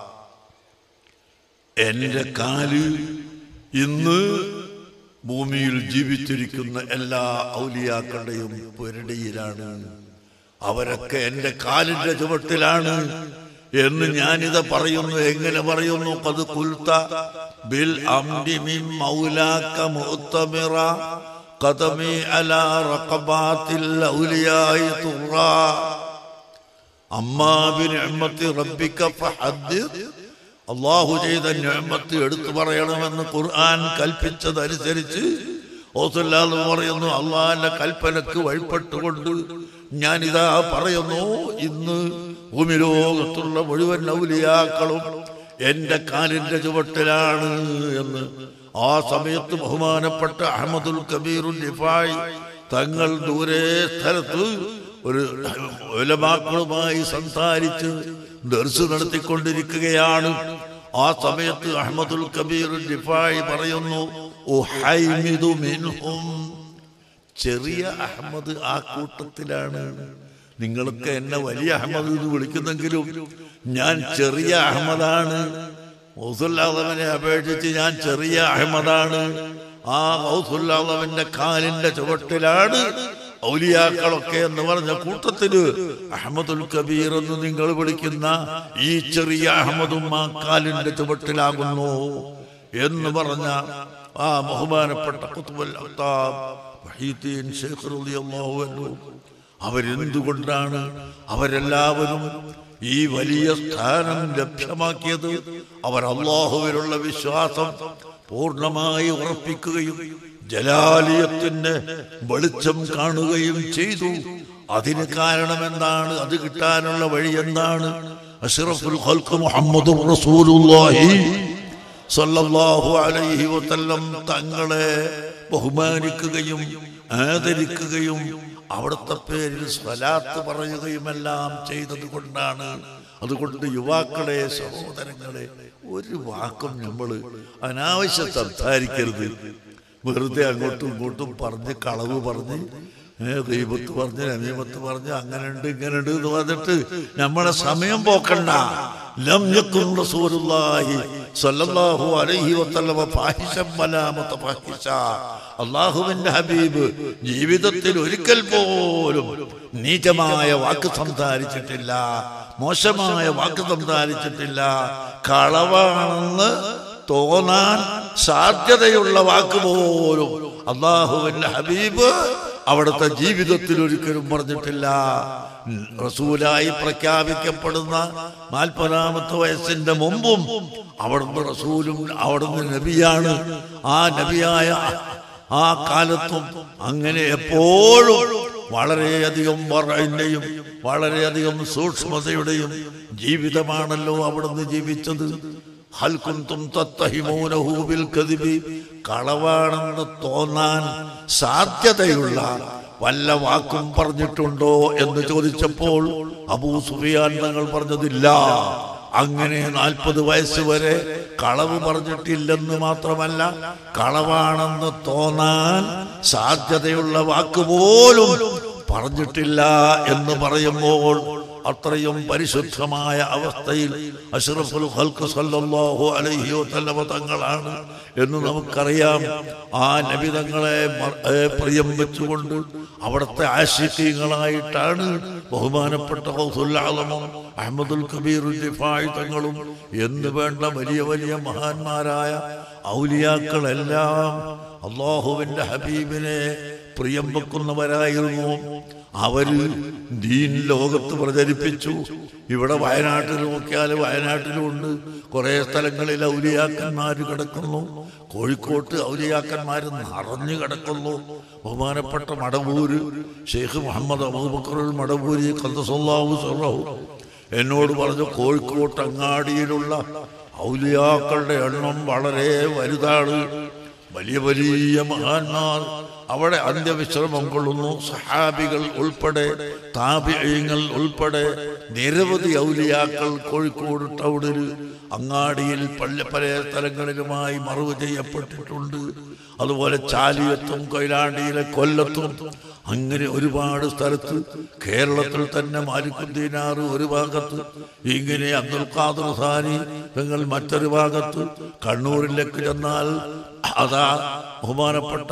എന്റെ കാല് ഇന്ന് ഭൂമിയിൽ ജീവിച്ചിരിക്കുന്ന എല്ലാ ഔലിയാക്കളുടെയും പുരടിയിലാണ് അവരൊക്കെ എന്റെ കാലിന്റെ ചുവട്ടിലാണ് എന്ന് ഞാനിത് പറയുന്നു എങ്ങനെ പറയുന്നു കത് കുൽത്ത ബിൽ അംഡി മിൻ മൗലാക മുഅ്തമിറ ഖദമി അലാ റഖബാത്തിൽ ഔലിയായി തുറാ അമ്മാ ബിനിഅമത്തി റബ്ബിക ഫഹദ്ദിദ് അള്ളാഹു ചെയ്ത ഞാമത്ത് എടുത്തു പറയണമെന്ന് ഖുർആൻ കൽപ്പിച്ചതനുസരിച്ച് ഓസല്ലാന്ന് പറയുന്നു അള്ളാഹിന്റെ കൽപ്പനക്ക് വഴിപ്പെട്ടുകൊണ്ട് ഞാനിതാ പറയുന്നു ഇന്ന് ഭൂമിലോകത്തുള്ള മുഴുവൻ ഔലിയാക്കളും എന്റെ കാലിന്റെ ചുവട്ടിലാണ് എന്ന് ആ സമയത്ത് ബഹുമാനപ്പെട്ട അഹമ്മദുൽ കബീറുൽ ലിഫായി തങ്ങൾ ദൂരെ സ്ഥലത്ത് ഒരു ഉലമാക്കളുമായി സംസാരിച്ച് ദർസ് നടത്തിക്കൊണ്ടിരിക്കുകയാണ് ആ സമയത്ത് അഹമ്മദുൽ കബീർ ദിഫായി പറയുന്നു ഉഹൈമിദു മിൻഹും ചെറിയ അഹമ്മദ് ആ കൂട്ടത്തിലാണ് നിങ്ങളൊക്കെ എന്നെ വലിയ അഹമ്മദ് എന്ന് വിളിക്കുന്നെങ്കിലും ഞാൻ ചെറിയ അഹമ്മദാണ് ഔസുല്ലാദവനെ അപേക്ഷിച്ച് ഞാൻ ചെറിയ അഹമ്മദാണ് ആ ഔസുല്ലാദവന്റെ കാലിന്റെ ചുവട്ടിലാണ് ഔലിയാക്കളൊക്കെ എന്ന് പറഞ്ഞ കൂട്ടത്തില് അഹമ്മദുൽ കബീർ എന്ന് നിങ്ങൾ വിളിക്കുന്ന ഈ ചെറിയ അഹമ്മദും ആ കാലിന്റെ ചുവട്ടിലാകുന്നു എന്ന് പറഞ്ഞ ആ ബഹുമാനപ്പെട്ട ഖുത്ബുൽ അഖ്താബ് വഹീദ്ദീൻ ശൈഖ് റളിയല്ലാഹു അൻഹു അവരെന്തുകൊണ്ടാണ് അവരെല്ലാവരും ഈ വലിയ സ്ഥാനം ലഭ്യമാക്കിയത് അവർ അള്ളാഹുവിലുള്ള വിശ്വാസം പൂർണ്ണമായി ഉറപ്പിക്കുകയും ജലാലിയത്തിന്റെ വെളിച്ചം കാണുകയും ചെയ്തു അതിന് കാരണം എന്താണ് അത് കിട്ടാനുള്ള വഴി എന്താണ് അഷ്റഫുൽ ഖൽഖ് മുഹമ്മദുർ റസൂലുള്ളാഹി സല്ലല്ലാഹു അലൈഹി വസല്ലം തങ്ങളെ ബഹുമാനിക്കുകയും ആദരിക്കുകയും അവിടുത്തെ പേരിൽ സ്വലാത്ത് പറയുകയുമെല്ലാം ചെയ്തത് കൊണ്ടാണ് അതുകൊണ്ട് യുവാക്കളെ സഹോദരങ്ങളെ ഒരു വാക്കും നമ്മൾ അനാവശ്യം സംസാരിക്കരുത് വെറുതെ അങ്ങോട്ടും ഇങ്ങോട്ടും പറഞ്ഞ് കളവ് പറഞ്ഞ് ഏ, ദൈവത്ത് പറഞ്ഞ് നമീമത്ത് പറഞ്ഞ് അങ്ങനെ ഉണ്ട് ഇങ്ങനെ ഉണ്ട് എന്ന് പറഞ്ഞിട്ട് നമ്മളെ സമയം പോക്കണ്ട ലം യക്കുൻ റസൂലുള്ളാഹി സ്വല്ലല്ലാഹു അലൈഹി വസല്ലമ ഫാഹിശം വലാ മുതഫഹിശ അള്ളാഹുവിന്റെ ഹബീബ് ജീവിതത്തിൽ ഒരിക്കൽ പോലും നീചമായ വാക്ക് സംസാരിച്ചിട്ടില്ല മോശമായ വാക്ക് സംസാരിച്ചിട്ടില്ല കളവാണെന്ന് തോന്നാൻ സാധ്യതയുള്ള വാക്ക് പോലും അള്ളാഹുവിന്റെ ഹബീബ് അവിടുത്തെ ജീവിതത്തിൽ ഒരിക്കലും പറഞ്ഞിട്ടില്ല റസൂലായി പ്രഖ്യാപിക്കപ്പെടുന്ന നാൽപ്പതാമത്തെ വയസ്സിന്റെ മുമ്പും അവിടുന്ന് റസൂലും അവിടുന്ന് നബിയാണ് ആ നബിയായ ആ കാലത്തും അങ്ങനെ എപ്പോഴും വളരെയധികം വറയിന്റെയും വളരെയധികം സൂക്ഷ്മതയുടെയും ജീവിതമാണല്ലോ അവിടുന്ന് ജീവിച്ചത് ഹൽ കുന്തും തത്തഹിമൂനഹു ബിൽ കദിബി കളവാണെന്ന് തോന്നാൻ സാധ്യതയുള്ള വല്ല വാക്കും പറഞ്ഞിട്ടുണ്ടോ എന്ന് ചോദിച്ചപ്പോൾ അബൂ സുഫിയാൻ തങ്ങൾ പറഞ്ഞതില്ല അങ്ങനെ നാൽപ്പത് വയസ്സ് വരെ കളവ് പറഞ്ഞിട്ടില്ലെന്ന് മാത്രമല്ല കളവാണെന്ന് തോന്നാൻ സാധ്യതയുള്ള വാക്ക് പോലും പറഞ്ഞിട്ടില്ല എന്ന് പറയുമ്പോൾ അത്രയും പരിശുദ്ധമായ അവസ്ഥയിൽ അഷ്റഫുൽ ഖൽഖ് സല്ലല്ലാഹു അലൈഹി വസല്ലമ തങ്ങളാണ് എന്ന് നമുക്കറിയാം ആ നബി തങ്ങളെ മ- ഏ, പ്രിയം വെച്ചുകൊണ്ട് അവിടുത്തെ ആശിക്കീങ്ങളായിട്ടാണ് ബഹുമാനപ്പെട്ട ഗൗസുൽ ആലമും അഹമ്മദുൽ കബീർ ദിഫായി തങ്ങളും എന്ന് വേണ്ട വലിയ വലിയ മഹാന്മാരായ ഔലിയാക്കളെല്ലാം അള്ളാഹുവിന്റെ ഹബീബിനെ പ്രിയം വെക്കുന്നവരായിരുന്നു അവര് ദീൻ ലോകത്ത് പ്രചരിപ്പിച്ചു ഇവിടെ വയനാട്ടിൽ നോക്കിയാൽ വയനാട്ടിലുണ്ട് കുറെ സ്ഥലങ്ങളിൽ ഔലിയാക്കന്മാർ കിടക്കുന്നു കോഴിക്കോട്ട് ഔലിയാക്കന്മാർ നിറഞ്ഞു കിടക്കുന്നു ബഹുമാനപ്പെട്ട മടവൂര് ഷെയ്ഖ് മുഹമ്മദ് അബൂബക്കറുൽ മടവൂരി കന്തസല്ലാഹു സല്ലാഹു എന്നോട് പറഞ്ഞു കോഴിക്കോട്ട് അങ്ങാടിയിലുള്ള ഔലിയാക്കളുടെ എണ്ണം വളരെ വലുതാണ് വലിയ വലിയ മഹാന്മാർ അവിടെ അന്ത്യവിശ്രമം കൊള്ളുന്നു സഹാബികൾ ഉൾപ്പെടെ താപിയങ്ങൾ ഉൾപ്പെടെ നിരവധി ഔലിയാക്കൾ കോഴിക്കോട് ടൗണിൽ അങ്ങാടിയിൽ പല പല സ്ഥലങ്ങളിലുമായി മറവ് ചെയ്യപ്പെട്ടിട്ടുണ്ട് അതുപോലെ ചാലിയത്തും കൊയിലാണ്ടിയിലെ കൊല്ലത്തും അങ്ങനെ ഒരുപാട് സ്ഥലത്ത് കേരളത്തിൽ തന്നെ മാലിക്കുദ്ദീനാറ് ഒരു ഭാഗത്ത് ഇങ്ങനെ അബ്ദുൽ ഖാദർ സാനി നിങ്ങൾ മറ്റൊരു ഭാഗത്ത് കണ്ണൂരിലേക്ക് ചെന്നാൽ അതാ ബഹുമാനപ്പെട്ട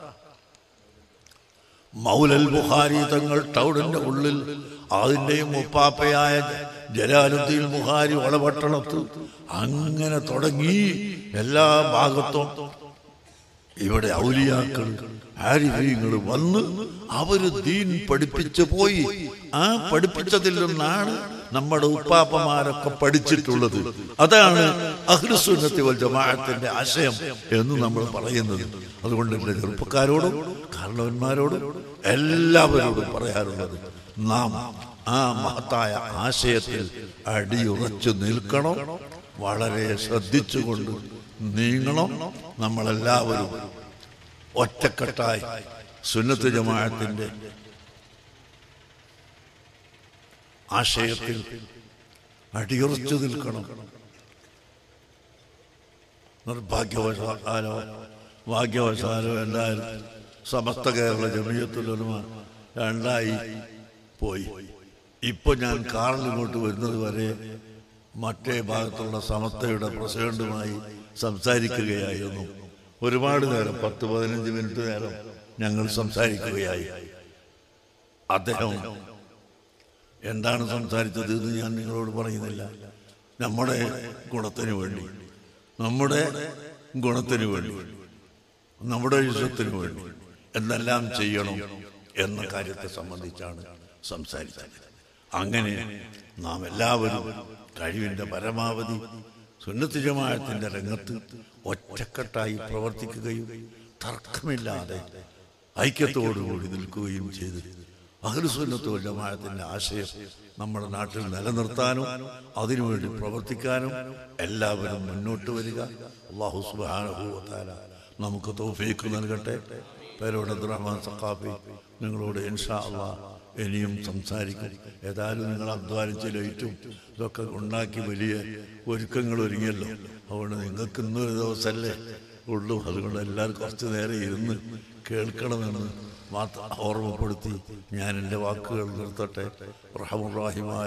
മൗലൽ ബുഖാരി തങ്ങൾ ടൗണിന്റെ ഉള്ളിൽ അതിന്റെയും മുപ്പാപ്പയായ ജലാലുദ്ദീൻ ബുഖാരി വളപട്ടണത്ത് അങ്ങനെ തുടങ്ങി എല്ലാ ഭാഗത്തും ഇവിടെ ഔലിയാക്കൾ ആരിഫീങ്ങൾ വന്ന് അവര് ദീൻ പഠിപ്പിച്ചു പോയി ആ പഠിപ്പിച്ചതിൽ നിന്നാണ് നമ്മുടെ ഉപ്പാപ്പമാരൊക്കെ പഠിച്ചിട്ടുള്ളത് അതാണ് അഹ്ലുസുന്നത്തി വൽ ജമാഅത്തിന്റെ ആശയം എന്ന് നമ്മൾ പറയുന്നത് അതുകൊണ്ട് എന്റെ ചെറുപ്പക്കാരോടും കാരണവന്മാരോടും എല്ലാവരോടും പറയാറുള്ളത് നാം ആ മഹത്തായ ആശയത്തിൽ അടിയുറച്ചു നിൽക്കണം വളരെ ശ്രദ്ധിച്ചുകൊണ്ട് നീങ്ങണം നമ്മളെല്ലാവരും ഒറ്റക്കെട്ടായി സുന്നത്ത് ജമാഅത്തിന്റെ ആശയത്തിൽ അടിയുറച്ചു നിൽക്കണം നിർഭാഗ്യവശാലോ ഭാഗ്യവശാലോ എല്ലാവരും സമസ്ത കേരള ജമീയത്തിലൊരുമ രണ്ടായി പോയി ഇപ്പൊ ഞാൻ കാറിൽ ഇങ്ങോട്ട് വരുന്നത് വരെ മറ്റേ ഭാഗത്തുള്ള സമസ്തയുടെ പ്രസിഡന്റുമായി സംസാരിക്കുകയായിരുന്നു ഒരുപാട് നേരം പത്ത് പതിനഞ്ച് മിനിറ്റ് നേരം ഞങ്ങൾ സംസാരിക്കുകയായി അദ്ദേഹം എന്താണ് സംസാരിച്ചത് എന്ന് ഞാൻ നിങ്ങളോട് പറയുന്നില്ല നമ്മുടെ ഗുണത്തിന് വേണ്ടി നമ്മുടെ ഗുണത്തിന് വേണ്ടി നമ്മുടെ ഇഷ്ടത്തിന് വേണ്ടി എന്തെല്ലാം ചെയ്യണം എന്ന കാര്യത്തെ സംബന്ധിച്ചാണ് സംസാരിച്ചത് അങ്ങനെ നാം എല്ലാവരും കഴിവിന്റെ പരമാവധി സുന്നത്ത് ജമാഅത്തിന്റെ രംഗത്ത് ഒറ്റക്കെട്ടായി പ്രവർത്തിക്കുകയും തർക്കമില്ലാതെ ഐക്യത്തോടുകൂടി നിൽക്കുകയും ചെയ്ത് അഹ്ലുസുന്നത്ത് ജമാഅത്തിന്റെ ആശയം നമ്മുടെ നാട്ടിൽ നിലനിർത്താനും അതിനുവേണ്ടി പ്രവർത്തിക്കാനും എല്ലാവരും മുന്നോട്ട് വരിക അള്ളാഹു സുബ്ഹാനഹു വ തആല നമുക്ക് തൗഫീഖ് നൽകട്ടെ പേരോട് അബ്ദുറഹ്മാൻ സഖാഫി നിങ്ങളോട് ഇൻഷാ അള്ളാഹ് ഇനിയും സംസാരിക്കും ഏതായാലും നിങ്ങൾ അധ്വാനിച്ച ലൈറ്റും ഇതൊക്കെ ഉണ്ടാക്കി വലിയ ഒരുക്കങ്ങൾ ഒരുങ്ങിയല്ലോ അതുകൊണ്ട് നിങ്ങൾക്ക് ഇന്നൊരു ദിവസമല്ലേ ഉള്ളൂ അതുകൊണ്ട് എല്ലാവരും കുറച്ച് നേരം ഇരുന്ന് കേൾക്കണമെന്ന് മാത്രം ഓർമ്മപ്പെടുത്തി ഞാൻ എൻ്റെ വാക്കുകൾ നിർത്തട്ടെ റഹമുറാഹിമായ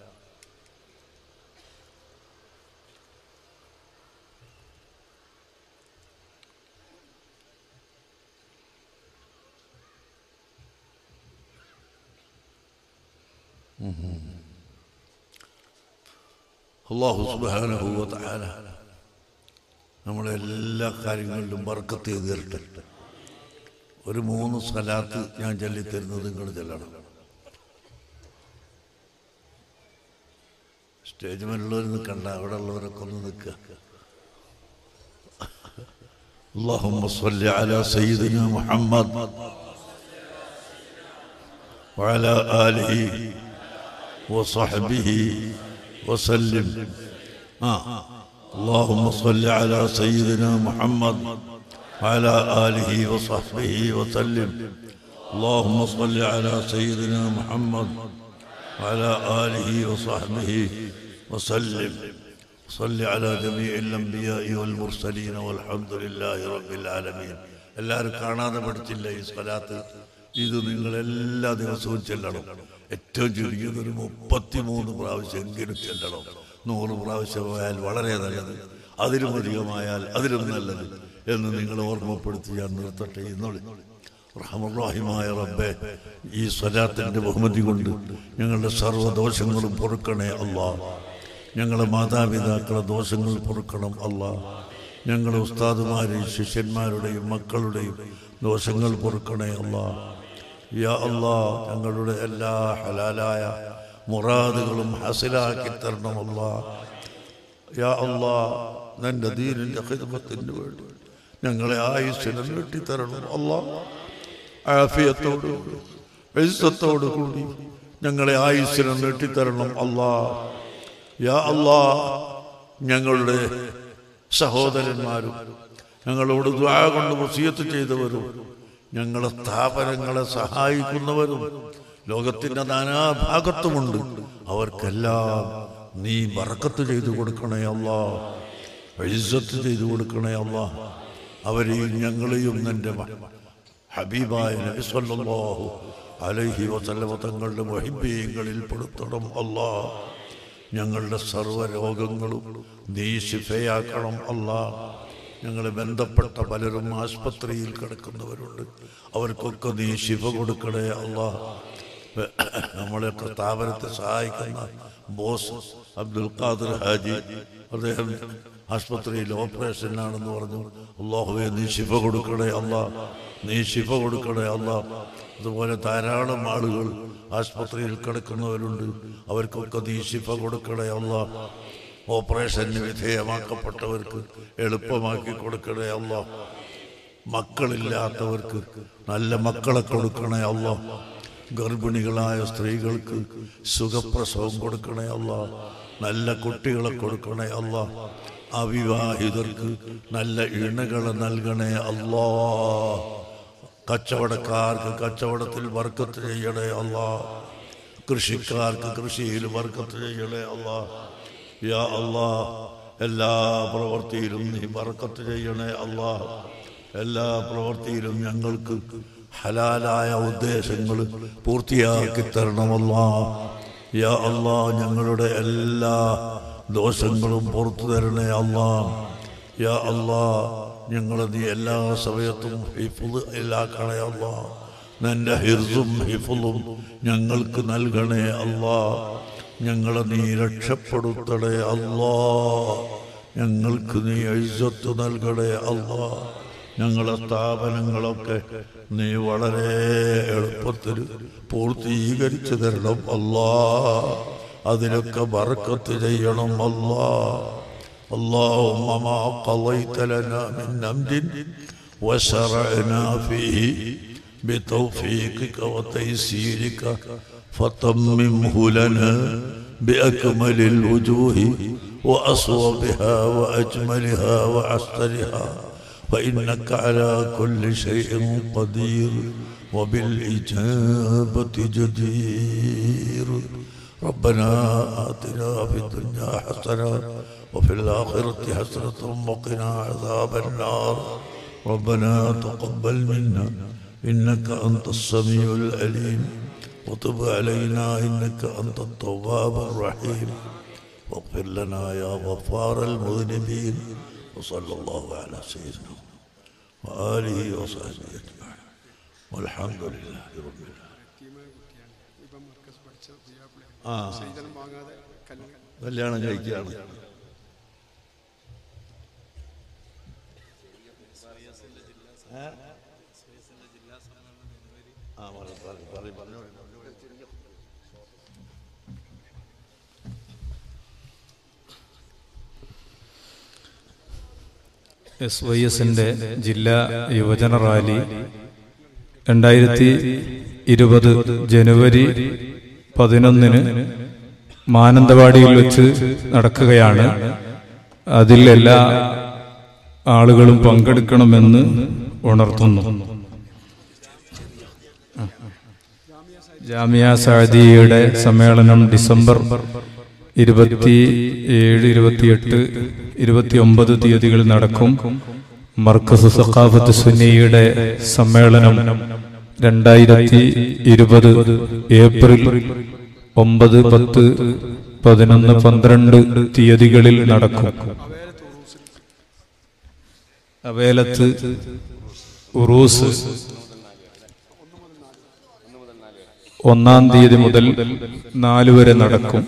അള്ളാഹു സുബ്ഹാനഹു വ തആല നമ്മളെ എല്ലാ കാര്യങ്ങളിലും ബർക്കത്ത് ചെയ്ത് തരട്ടെ ഒരു മൂന്ന് സ്ഥലത്ത് ഞാൻ ചൊല്ലിത്തരുന്നത് നിങ്ങൾ ചെല്ലണം സ്റ്റേജ് മേലുള്ളവർ നിൽക്കണ്ട അവിടെ ഉള്ളവരൊക്കെ ഒന്ന് നിൽക്കുക اللهم صل على سيدنا محمد وعلى آله وصحبه وسلم آه. اللهم صل على سيدنا محمد وعلى آله وصحبه وسلم اللهم صل على سيدنا محمد وعلى آله وصحبه وسلم صل على جميع الأنبياء والمرسلين والحمد لله رب العالمين എല്ലാവരും കാണാതെ പഠിച്ചില്ല ഈ സ്വലാത്ത് ഇത് നിങ്ങൾ എല്ലാ ദിവസവും ചെല്ലണം ഏറ്റവും ചുരുങ്ങിയത് ഒരു മുപ്പത്തിമൂന്ന് പ്രാവശ്യം എങ്കിലും ചെല്ലണം നൂറ് പ്രാവശ്യം പോയാൽ വളരെ നല്ലത് അതിലും അധികമായാൽ അതിലും നല്ലത് എന്ന് നിങ്ങൾ ഓർമ്മപ്പെടുത്തി ഞാൻ നിർത്തട്ടെ എന്നോളി റഹമുറാഹിമായ റബ്ബെ ഈ സ്വലാത്തിന്റെ ബഹുമതി കൊണ്ട് ഞങ്ങളുടെ സർവ്വദോഷങ്ങളും പൊറുക്കണേ അല്ലാ ഞങ്ങളെ മാതാപിതാക്കളെ ദോഷങ്ങൾ പൊറുക്കണം അല്ലാ ഞങ്ങളുടെ ഉസ്താദുമാരെയും ശിഷ്യന്മാരുടെയും മക്കളുടെയും ദോഷങ്ങൾ പൊറുക്കണേ അല്ലാ യാ അല്ലാ ഞങ്ങളുടെ എല്ലാ ഹലാലായ മുറാദുകളും ഹസിലാക്കി തരണമല്ല യാ അല്ലാ നിന്റെ ദീനിന്റെ ഹിദ്മത്തിന് വേണ്ടി ഞങ്ങളെ ആയുസ്സിനെ നീട്ടിത്തരണം അല്ലാ ആഫിയത്തോട് ഇസ്സത്തോട് കൂടി ഞങ്ങളെ ആയുസ്സിനെ നീട്ടിത്തരണം അല്ലാ യാ അല്ലാ ഞങ്ങളുടെ സഹോദരന്മാരും ഞങ്ങളോട് ദ്വാ കൊണ്ട് വസിയത്ത് ചെയ്തവരും ഞങ്ങളെ സ്ഥാപനങ്ങളെ സഹായിക്കുന്നവരും ലോകത്തിന്റെ നാനാഭാഗത്തുമുണ്ട് അവർക്കെല്ലാം നീ ബറക്കത്ത് ചെയ്തു കൊടുക്കണേ അല്ല ഇസ്സത്ത് ചെയ്തു കൊടുക്കണേ അല്ല അവരെയും ഞങ്ങളെയും നിന്റെ മ- ഹബീബായ നബി സല്ലല്ലാഹു അലൈഹി വസല്ലമ തങ്ങളുടെ മഹിബീയങ്ങളിൽ പെടുത്തണം അല്ലാ ഞങ്ങളുടെ സർവ്വ രോഗങ്ങളും നീ ശിഫയാക്കണം അല്ലാ ഞങ്ങളെ ബന്ധപ്പെട്ട പലരും ആസ്പത്രിയിൽ കിടക്കുന്നവരുണ്ട് അവർക്കൊക്കെ നീ ശിഫ കൊടുക്കണേ അല്ലാ നമ്മളെയൊക്കെ സ്ഥാപനത്തെ സഹായിക്കുന്ന ബോസ് അബ്ദുൽ ഖാദർ ഹാജി അദ്ദേഹം ആസ്പത്രിയിൽ ഓപ്പറേഷനാണെന്ന് പറഞ്ഞു അള്ളാഹുവെ നീ ശിഫ കൊടുക്കണേ അല്ലാ നീ ശിഫ കൊടുക്കണേ അല്ലാ അതുപോലെ ധാരാളം ആളുകൾ ആസ്പത്രിയിൽ കിടക്കുന്നവരുണ്ട് അവർക്കൊക്കെ നീ ശിഫ കൊടുക്കണേ അല്ലാ ഓപ്പറേഷന് വിധേയമാക്കപ്പെട്ടവർക്ക് എളുപ്പമാക്കി കൊടുക്കണേ അല്ലാ മക്കളില്ലാത്തവർക്ക് നല്ല മക്കളെ കൊടുക്കണേ അല്ല ഗർഭിണികളായ സ്ത്രീകൾക്ക് സുഖപ്രസവം കൊടുക്കണേ അല്ല നല്ല കുട്ടികളെ കൊടുക്കണേ അല്ല അവിവാഹിതർക്ക് നല്ല ഇണകളെ നൽകണേ അല്ലാ കച്ചവടക്കാർക്ക് കച്ചവടത്തിൽ വർക്കത്ത് ചെയ്യണേ അല്ലാ കൃഷിക്കാർക്ക് കൃഷിയിൽ വർക്കത്ത് ചെയ്യണേ അല്ലാ യാ അല്ലാ എല്ലാ പ്രവൃത്തിയിലും നീ വർക്കത്ത് ചെയ്യണേ അല്ലാ എല്ലാ പ്രവൃത്തിയിലും ഞങ്ങൾക്ക് ഹലാലായ ഉദ്ദേശങ്ങൾ പൂർത്തിയാക്കി തരണമല്ലാ യാ അല്ലാ ഞങ്ങളുടെ എല്ലാ ദോഷങ്ങളും പുറത്തു തരണേ അല്ലാ യാ അല്ലാ ഞങ്ങളെ നീ എല്ലാ സമയത്തും ഹിഫുദ് ഇല്ലാക്കണേ അല്ലാ നിന്റെ ഹിർസും ഹിഫുലും ഞങ്ങൾക്ക് നൽകണേ അല്ലാ ഞങ്ങളെ നീ രക്ഷപ്പെടുത്തണേ അല്ലാ ഞങ്ങൾക്ക് നീ ഐസത്ത് നൽകണേ അല്ലാ ഞങ്ങളെ സ്ഥാപനങ്ങളൊക്കെ നീ വളരെ എളുപ്പത്തിൽ പൂർത്തീകരിച്ചു തരണം അല്ലാ അതിലൊക്കെ ബർക്കത്ത് ചെയ്യണം അല്ലാ اللهم ما قضيت لنا من أمر وشرعنا فيه بتوفيقك وتيسيرك فتممه لنا بأكمل الوجوه وأصوبها وأجملها وأحسنها فإنك على كل شيء قدير وبالإجابة جدير ربنا آتنا في الدنيا حسنة وفي الآخرة حسنة وقنا عذاب النار ربنا تقبل منا إنك أنت السميع العليم وتب علينا إنك أنت التواب الرحيم واغفر لنا يا غفار المذنبين وصلى الله على سيدنا وآله وصحبه أجمعين والحمد لله رب العالمين ഇപ്പം മർക്കസ് പഠിച്ച പുയ്യാപ്പിള ആ സ്ത്രീധനം വാങ്ങാതെ കല്യാണം കല്യാണം കഴിക്കുകയാണ് ആ, പറ- പറ- പറ- പറഞ്ഞോളൂ, പറഞ്ഞോളൂ. എസ് വൈ എസിന്റെ ജില്ലാ യുവജന റാലി രണ്ടായിരത്തി ഇരുപത് ജനുവരി പതിനൊന്നിന് മാനന്തവാടിയിൽ വെച്ച് നടക്കുകയാണ് അതിൽ എല്ലാ ആളുകളും പങ്കെടുക്കണമെന്ന് ഉണർത്തുന്നു ജാമിയ സാദിയുടെ സമ്മേളനം ഡിസംബർ ഇരുപത്തി ഏഴ് ഇരുപത്തിയെട്ട് ഇരുപത്തി ഒമ്പത് തീയതികളിൽ നടക്കും മർക്കസ് സഖാഫത്ത് സുന്നിയുടെ സമ്മേളനം രണ്ടായിരത്തി ഇരുപത് ഏപ്രിൽ ഒമ്പത് പത്ത് പതിനൊന്ന് പന്ത്രണ്ട് തീയതികളിൽ നടക്കും അവേലത്ത് ഉറൂസ് ഒന്നാം തീയതി മുതൽ നാല് വരെ നടക്കും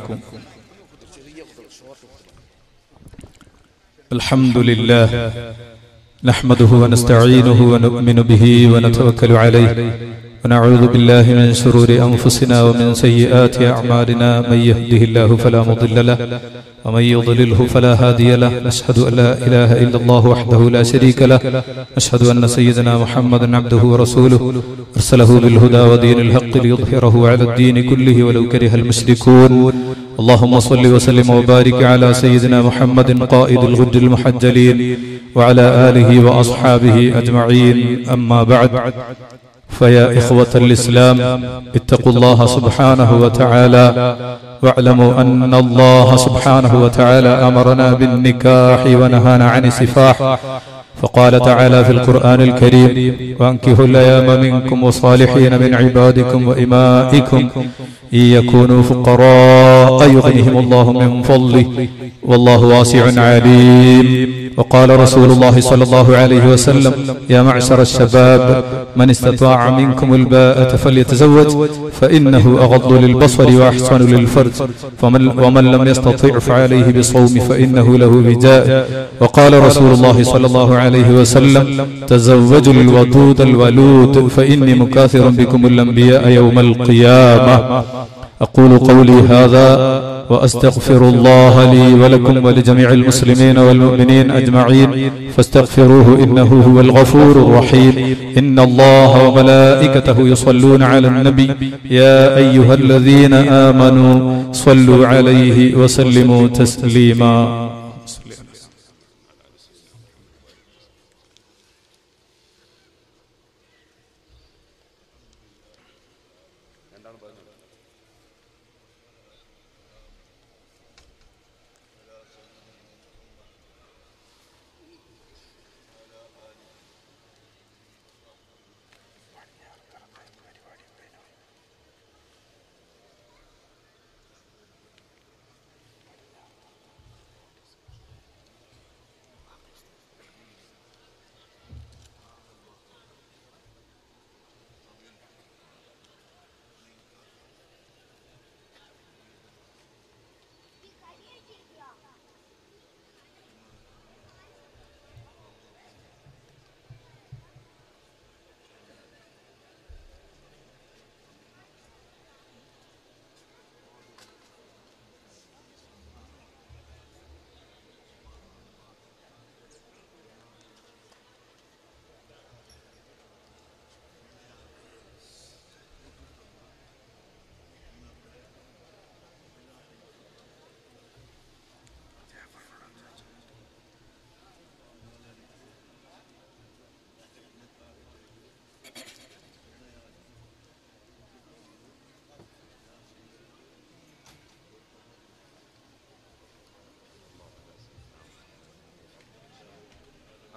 الحمد لله نحمده ونستعينه ونؤمن به ونتوكل عليه ونعوذ بالله من شرور أنفسنا ومن سيئات أعمالنا من يهده الله فلا مضل له ومن يضلله فلا هادي له نشهد أن لا إله إلا الله وحده لا شريك له نشهد أن سيدنا محمدا عبده ورسوله أرسله بالهدى ودين الحق ليظهره على الدين كله ولو كره المشركون اللهم صل وسلم وبارك على سيدنا محمد قائد الغد المحجلين وعلى آله وأصحابه أجمعين أما بعد فيا إخوة الإسلام اتقوا الله سبحانه وتعالى واعلموا أن الله سبحانه وتعالى أمرنا بالنكاح ونهانا عن السفاح فقال تعالى في القرآن الكريم وأنكحوا الأيام منكم وصالحين من عبادكم وإمائكم إن يكونوا فقراء يغنهم الله من فضله والله واسع عليم وقال رسول الله صلى الله عليه وسلم يا معشر الشباب من استطاع منكم الباءة فليتزوج فإنه أغض للبصر وأحسن للفرج ومن, ومن لم يستطع فعليه بصوم فإنه له وجاء وقال رسول الله صلى الله عليه وسلم تزوجوا الودود الولود فإني مكاثر بكم الأنبياء يوم القيامة أقول قولي هذا وأستغفر الله لي ولكم ولجميع المسلمين والمؤمنين أجمعين فاستغفروه إنه هو الغفور الرحيم إن الله وملائكته يصلون على النبي يا أيها الذين آمنوا صلوا عليه وسلموا تسليما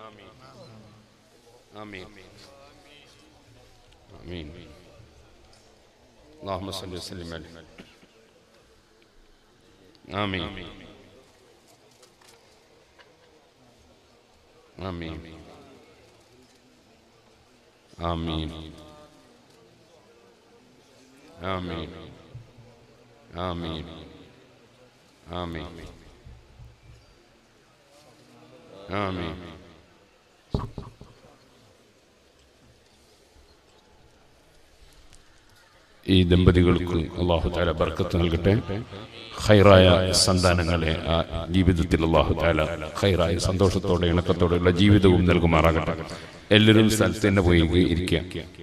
آمين آمين اللهم صل وسلم عليه آمين آمين آمين آمين آمين آمين آمين ഈ ദമ്പതികൾക്ക് അള്ളാഹു താല ബർക്കത്ത് നൽകട്ടെ ഖൈറായ സന്താനങ്ങളെ ആ ജീവിതത്തിൽ അള്ളാഹു താല ഖൈറായ സന്തോഷത്തോടെ ഇണക്കത്തോടെയുള്ള ജീവിതവും നൽകുമാറാകട്ടെ എല്ലാവരും സ്ഥലത്ത് തന്നെ പോയി ഇരിക്കുക